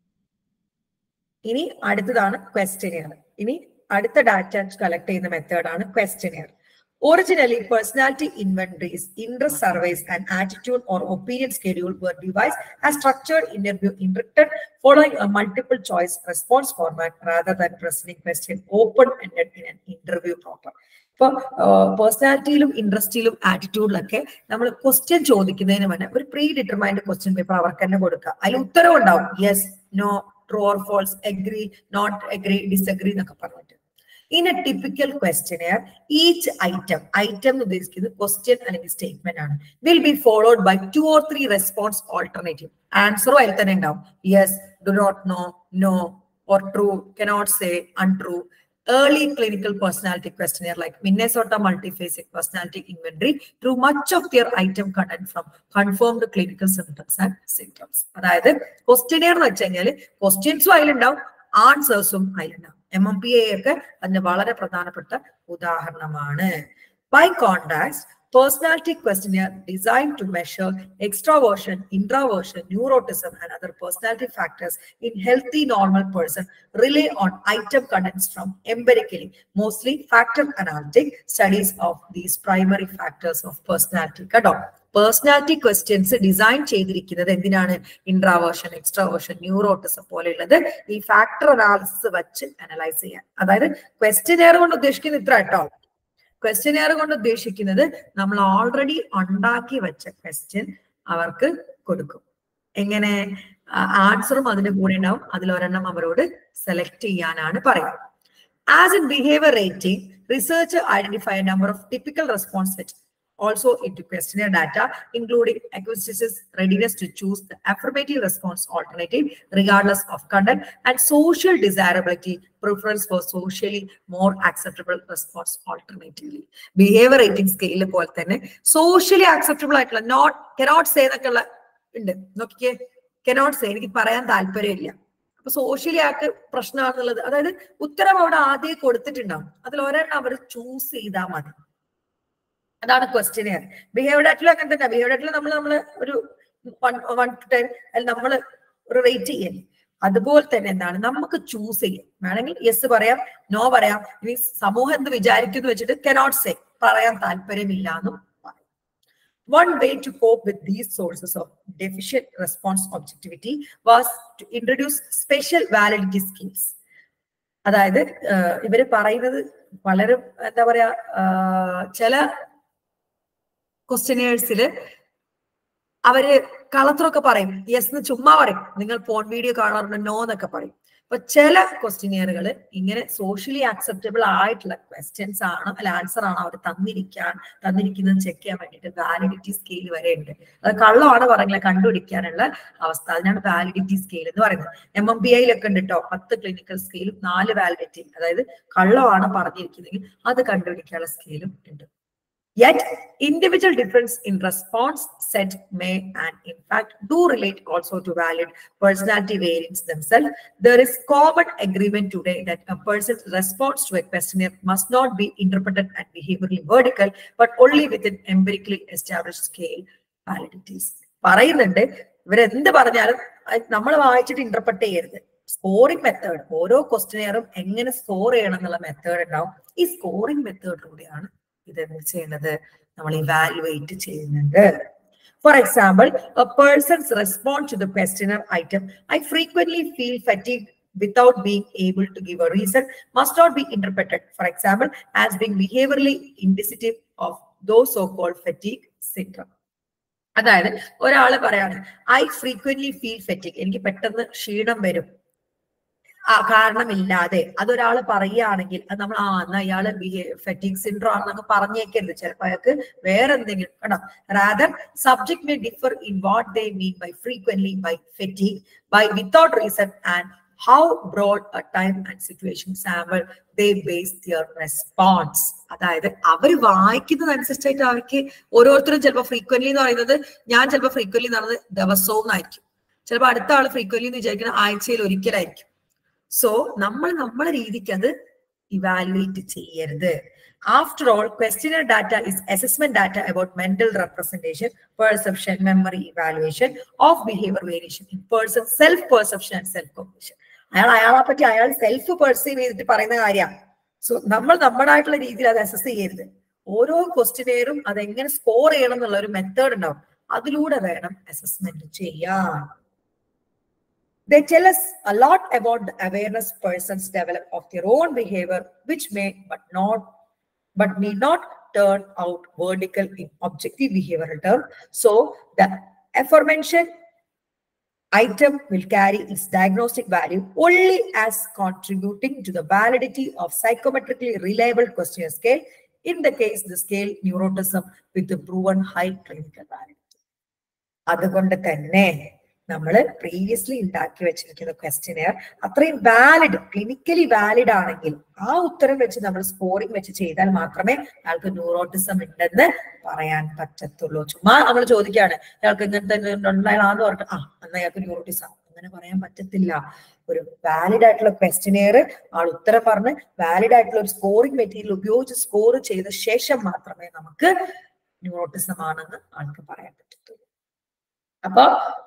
ഇനി അടുത്തതാണ് ക്വസ്റ്റ്യനിയർ ഇനി അടുത്ത ഡാറ്റ കളക്ട് ചെയ്യുന്ന മെത്തേഡാണ് questionnaire Originally, personality inventories, interest surveys, and attitude or opinion schedule were devised as structured interview interpreted following a multiple choice response format rather than presenting question open-ended in an interview proper. ഇപ്പൊ പേഴ്സണാലിറ്റിയിലും ഇൻട്രസ്റ്റിലും ആറ്റിറ്റ്യൂഡിലൊക്കെ നമ്മൾ question ചോദിക്കുന്നതിന് മുന്നേ ഒരു pre determined question paper അവർക്ക് തന്നെ കൊടുക്കുക അതിൽ ഉത്തരവ് ഉണ്ടാവും yes no true or false agree not agree disagree എന്നൊക്കെ പറഞ്ഞിട്ട് in a typical questionnaire each item item എന്ന് ഉദ്ദേശിക്കുന്നത് ക്വസ്റ്റ്യൻ അല്ലെങ്കിൽ സ്റ്റേറ്റ്മെന്റ് ആണ് will be followed by two or three response alternative ആൻസറും അതിൽ തന്നെ ഉണ്ടാവും yes do not no no or true cannot say untrue early clinical personality questionnaire like Minnesota multiphasic personality inventory drew much of their item content from confirmed clinical symptoms and symptoms. അതായത് questionnaire എന്ന് വെച്ച് കഴിഞ്ഞാൽ ക്വസ്റ്റ്യൻസും അതിലുണ്ടാവും ആൻസേഴ്സും അതിലുണ്ടാവും M M P A ഒക്കെ അതിന് വളരെ പ്രധാനപ്പെട്ട ഉദാഹരണമാണ് by contact personality questionnaire designed to measure extraversion, introversion, neuroticism, and other personality factors in healthy normal person rely on item contents from empirically, mostly factor analytic studies of these primary factors of personality. കേട്ടോ personality questions design ചെയ്തിരിക്കുന്നത് എന്തിനാണ് ഇൻട്രാവേർഷൻ extraversion neuroticism പോലെയുള്ളത് ഈ factor analysis വെച്ച് analyse ചെയ്യാൻ അതായത് questionnaire കൊണ്ട് ഉദ്ദേശിക്കുന്നത് ഇത്ര കേട്ടോ ക്വസ്റ്റ്യനെയർ കൊണ്ട് ഉദ്ദേശിക്കുന്നത് നമ്മൾ ഓൾറെഡി ഉണ്ടാക്കി വെച്ച ക്വസ്റ്റ്യൻ അവർക്ക് കൊടുക്കും എങ്ങനെ ആൻസറും അതിന്റെ കൂടെ ഉണ്ടാവും അതിൽ ഒരെണ്ണം അവരോട് സെലക്ട് ചെയ്യാനാണ് പറയുക as in behaviour rating research identify number of typical response set also into questionnaire data, including acquisitions readiness to choose the affirmative response alternative regardless of content and social desirability preference for socially more acceptable response alternatively. Behavior rating scale പോലെ തന്നെ socially acceptable ആയിട്ടുള്ള not cannot say എന്നൊക്കെ ഉള്ള ഉണ്ട് നോക്കിക്കേ cannot say എനിക്ക് പറയാൻ താല്പര്യമില്ല അപ്പൊ സോഷ്യലി ആക്ക് പ്രശ്നമാണെന്നുള്ളത് അതായത് ഉത്തരം അവിടെ ആദ്യം കൊടുത്തിട്ടുണ്ടാവും അതിൽ ഒരെണ്ണം അവർ ചൂസ് ചെയ്താൽ മതി അതാണ് ക്വസ്റ്റ്യനെയർ ബിഹേവിയർ ഡാറ്റിലും അങ്ങനെ തന്നെ ബിഹേവിയർ ഡാറ്റിൽ നമ്മൾ നമ്മൾ ഒരു വൺ ടു ടെൻ നമ്മൾ ഒരു റേറ്റ് ചെയ്യല്ലേ അതുപോലെ തന്നെ എന്താണ് നമുക്ക് ചൂസ് ചെയ്യാം വേണമെങ്കിൽ യെസ് പറയാം നോ പറയാം ഇനി സമൂഹം എന്ത് വിചാരിക്കുന്നു വെച്ചിട്ട് കനോട്ട് സേ പറയാൻ താല്പര്യമില്ല എന്നും പറയും one way to cope with these sources of deficient response objectivity was to introduce special validity schemes അതായത് ഇവര് പറയുന്നത് വളരെ എന്താ പറയാ ചില ക്വസ്റ്റ്യനേഴ്സിൽ അവര് കളത്രമൊക്കെ പറയും യെസ് എന്ന് ചുമ്മാ പറയും നിങ്ങൾ ഫോൺ വീഡിയോ കാണാറുണ്ട് നോ എന്നൊക്കെ പറയും അപ്പൊ ചില ക്വസ്റ്റ്യനിയറുകൾ ഇങ്ങനെ സോഷ്യലി ആക്സെപ്റ്റബിൾ ആയിട്ടുള്ള ക്വസ്റ്റ്യൻസ് ആണ് അല്ല ആൻസർ ആണ് അവർ തന്നിരിക്കാൻ തന്നിരിക്കുന്നത് ചെക്ക് ചെയ്യാൻ വേണ്ടിയിട്ട് വാലിഡിറ്റി സ്കെയിൽ വരെ ഉണ്ട് അത് കള്ളമാണ് പറഞ്ഞില്ല കണ്ടുപിടിക്കാനുള്ള അവസ്ഥ അതിനാണ് വാലിഡിറ്റി സ്കെയിൽ എന്ന് പറയുന്നത് എം എം ബി ഐയിലൊക്കെ ഉണ്ട് കേട്ടോ പത്ത് ക്ലിനിക്കൽ സ്കെയിലും നാല് വാലിഡിറ്റി അതായത് കള്ളമാണ് പറഞ്ഞിരിക്കുന്നതെങ്കിൽ അത് കണ്ടുപിടിക്കാനുള്ള സ്കെയിലും ഉണ്ട് Yet, individual difference in response set may and in fact do relate also to valid personality variants themselves. There is common agreement today that a person's response to a questionnaire must not be interpreted and behaviorally vertical, but only within empirically established scale validities. പറയുന്നുണ്ട് ഇവരെന്ത് പറഞ്ഞാലും നമ്മൾ വായിച്ചിട്ട് interpret ചെയ്യരുത് scoring method ഓരോ ക്വസ്റ്റനെയറും എങ്ങനെ score ചെയ്യണം എന്നുള്ള മെത്തേഡ് ഉണ്ടാവും ഈ സ്കോറിംഗ് മെത്തേഡിലൂടെയാണ് ഇതെന്ത് ചെയ്യുന്നത് നമ്മൾ ഇവാലുവേറ്റ് ചെയ്യുന്നുണ്ട് for example a persons respond to the questionnaire item I frequently feel fatigue without being able to give a reason must not be interpreted, for example, as being behaviorally indicative of those so-called fatigue syndrome. അതായത് ഒരാള് പറയാണ് I frequently feel fatigue എനിക്ക് പെട്ടെന്ന് ക്ഷീണം വരും ആ കാരണമില്ലാതെ അതൊരാൾ പറയുകയാണെങ്കിൽ അത് നമ്മൾ ആ എന്നാ ഇയാള് ഫെറ്റിക് സിൻഡ്രോ ആണെന്നൊക്കെ പറഞ്ഞേക്കരുത് ചിലപ്പോ അയാൾക്ക് വേറെ എന്തെങ്കിലും കേട്ടോ rather subject may differ in what they mean by frequently by fatigue by without reason and how broad a time and situation sample they base their response അതായത് അവർ വായിക്കുന്നതനുസരിച്ചായിട്ട് അവർക്ക് ഓരോരുത്തരും ചിലപ്പോൾ ഫ്രീക്വൻലി എന്ന് പറയുന്നത് ഞാൻ ചിലപ്പോൾ ഫ്രീക്വൻലി എന്ന് പറയുന്നത് ദിവസവും എന്നായിരിക്കും ചിലപ്പോൾ അടുത്ത ആൾ ഫ്രീക്വൻലി എന്ന് വിചാരിക്കുന്നത് ആഴ്ചയിൽ ഒരിക്കലായിരിക്കും സോ നമ്മൾ നമ്മളെ രീതിക്ക് അത് ഇവാലുവേറ്റ് ചെയ്യരുത് after all questionnaire data is assessment data about mental representation perception memory evaluation of behaviour variation in person self perception and self competition അയാൾ അയാളെ പറ്റി അയാൾ സെൽഫ് പെർസീവ് ചെയ്തിട്ട് പറയുന്ന കാര്യമാണ് സോ നമ്മൾ നമ്മുടേതായിട്ടുള്ള രീതിയിൽ അത് അസസ് ചെയ്യരുത് ഓരോ ക്വസ്റ്റിനെയറും അതെങ്ങനെ സ്കോർ ചെയ്യണം എന്നുള്ള ഒരു മെത്തേഡ് ഉണ്ടാവും അതിലൂടെ വേണം അസസ്മെന്റ് ചെയ്യാൻ They tell us a lot about the awareness persons develop of their own behavior, which may but not but may not turn out vertical in objective behavioral term. So the aforementioned item will carry its diagnostic value only as contributing to the validity of psychometrically reliable questionnaire scale. In the case, the scale neurotism with the proven high clinical validity. അതുകൊണ്ട് തന്നെ നമ്മൾ previously ഉണ്ടാക്കി വെച്ചിരിക്കുന്ന questionnaire അത്രയും valid clinically valid ആണെങ്കിൽ ആ ഉത്തരം വെച്ച് നമ്മൾ സ്കോറിംഗ് വെച്ച് ചെയ്താൽ മാത്രമേ അയാൾക്ക് ന്യൂറോട്ടിസം ഉണ്ടെന്ന് പറയാൻ പറ്റത്തുള്ളൂ ചുമ്മാ നമ്മൾ ചോദിക്കുകയാണ് അയാൾക്ക് ഇങ്ങനത്തെ ഉണ്ടായാലാന്ന് പറഞ്ഞിട്ട് ആ എന്നാ അയാൾക്ക് ന്യൂറോട്ടിസം അങ്ങനെ പറയാൻ പറ്റത്തില്ല ഒരു വാലിഡ് ആയിട്ടുള്ള ക്വസ്റ്റിനെയർ ആൾ ഉത്തരം പറഞ്ഞ് വാലിഡ് ആയിട്ടുള്ള ഒരു സ്കോറിംഗ് മെറ്റീരിയൽ ഉപയോഗിച്ച് സ്കോർ ചെയ്ത ശേഷം മാത്രമേ നമുക്ക് ന്യൂറോട്ടിസം ആണെന്ന് ആൾക്ക് പറയാൻ പറ്റത്തുള്ളൂ അപ്പൊ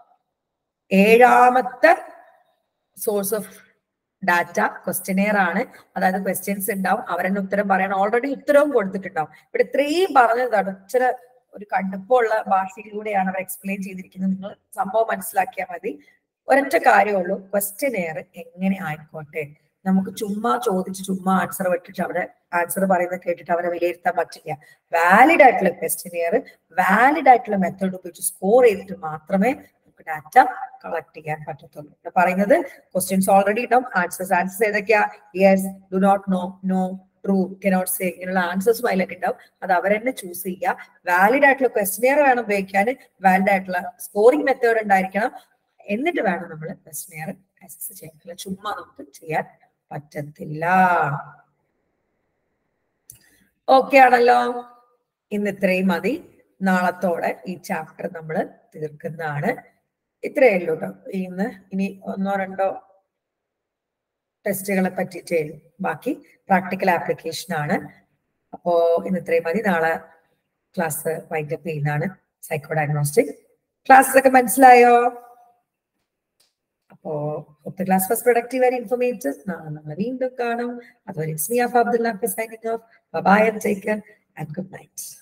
ഏഴാമത്തെ സോഴ്സ് ഓഫ് ഡാറ്റ ക്വസ്റ്റിനെയർ ആണ് അതായത് ക്വസ്റ്റ്യൻസ് ഉണ്ടാവും അവരെന്നെ ഉത്തരം പറയണം ഓൾറെഡി ഉത്തരവും കൊടുത്തിട്ടുണ്ടാവും ഇവിടെ ഇത്രയും പറഞ്ഞതാണ് ഇച്ചിരി ഒരു കടുപ്പമുള്ള ഭാഷയിലൂടെയാണ് അവർ എക്സ്പ്ലെയിൻ ചെയ്തിരിക്കുന്നത് നിങ്ങൾ സംഭവം മനസ്സിലാക്കിയാൽ മതി ഒരൊറ്റ കാര്യമുള്ളൂ ക്വസ്റ്റിനെയർ എങ്ങനെ ആയിക്കോട്ടെ നമുക്ക് ചുമ്മാ ചോദിച്ച് ചുമ്മാ ആൻസർ വെട്ടിട്ട് അവിടെ ആൻസർ പറയുന്നത് കേട്ടിട്ട് അവരെ വിലയിരുത്താൻ പറ്റില്ല വാലിഡ് ആയിട്ടുള്ള ക്വസ്റ്റിനെയർ വാലിഡ് ആയിട്ടുള്ള മെത്തേഡ് ഉപയോഗിച്ച് സ്കോർ ചെയ്തിട്ട് മാത്രമേ നമുക്ക് ഡാറ്റ കളക്ട് ചെയ്യാൻ പറ്റത്തുള്ളൂ ഇവിടെ പറയുന്നത് ക്വസ്റ്റ്യൻസ് ഓൾറെഡി ഉണ്ടാവും ആൻസേഴ്സ് ആൻസേഴ്സ് ഏതൊക്കെയാ yes do not no no true cannot say ഇങ്ങനെയുള്ള ആൻസേഴ്സ് അതിലൊക്കെ ഉണ്ടാവും അത് അവരെന്നെ ചൂസ് ചെയ്യുക വാലിഡ് ആയിട്ടുള്ള ക്വസ്റ്റിനെയർ വേണം ഉപയോഗിക്കാൻ വാലിഡ് ആയിട്ടുള്ള സ്കോറിംഗ് മെത്തേഡ് ഉണ്ടായിരിക്കണം എന്നിട്ട് വേണം നമ്മൾ ക്വസ്റ്റിനെയർ അസസ് ചെയ്യാൻ അല്ല ചുമ്മാ നമുക്ക് ചെയ്യാൻ പറ്റത്തില്ല ഓക്കെ ആണല്ലോ ഇന്ന് ഇത്രയും മതി നാളത്തോടെ ഈ ചാപ്റ്റർ നമ്മൾ തീർക്കുന്നതാണ് ഇത്രയേ ഉള്ളൂ കേട്ടോ ഇന്ന് ഇനി ഒന്നോ രണ്ടോ ടെസ്റ്റുകളെ പറ്റിയിട്ടേ ഉള്ളൂ ബാക്കി പ്രാക്ടിക്കൽ ആപ്ലിക്കേഷൻ ആണ് അപ്പോ ഇന്ന് ഇത്രയും മതി നാളെ ക്ലാസ് വൈൻഡപ്പ് ചെയ്യുന്നതാണ് സൈക്കോ ഡയഗ്നോസ്റ്റിക് ക്ലാസ്സസ് ഒക്കെ മനസ്സിലായോ അപ്പോ ഒത്ത class first productive and informative നാളെ നമ്മൾ വീണ്ടും കാണും അതുവരെ it's me of Abdullah signing off bye and take and good night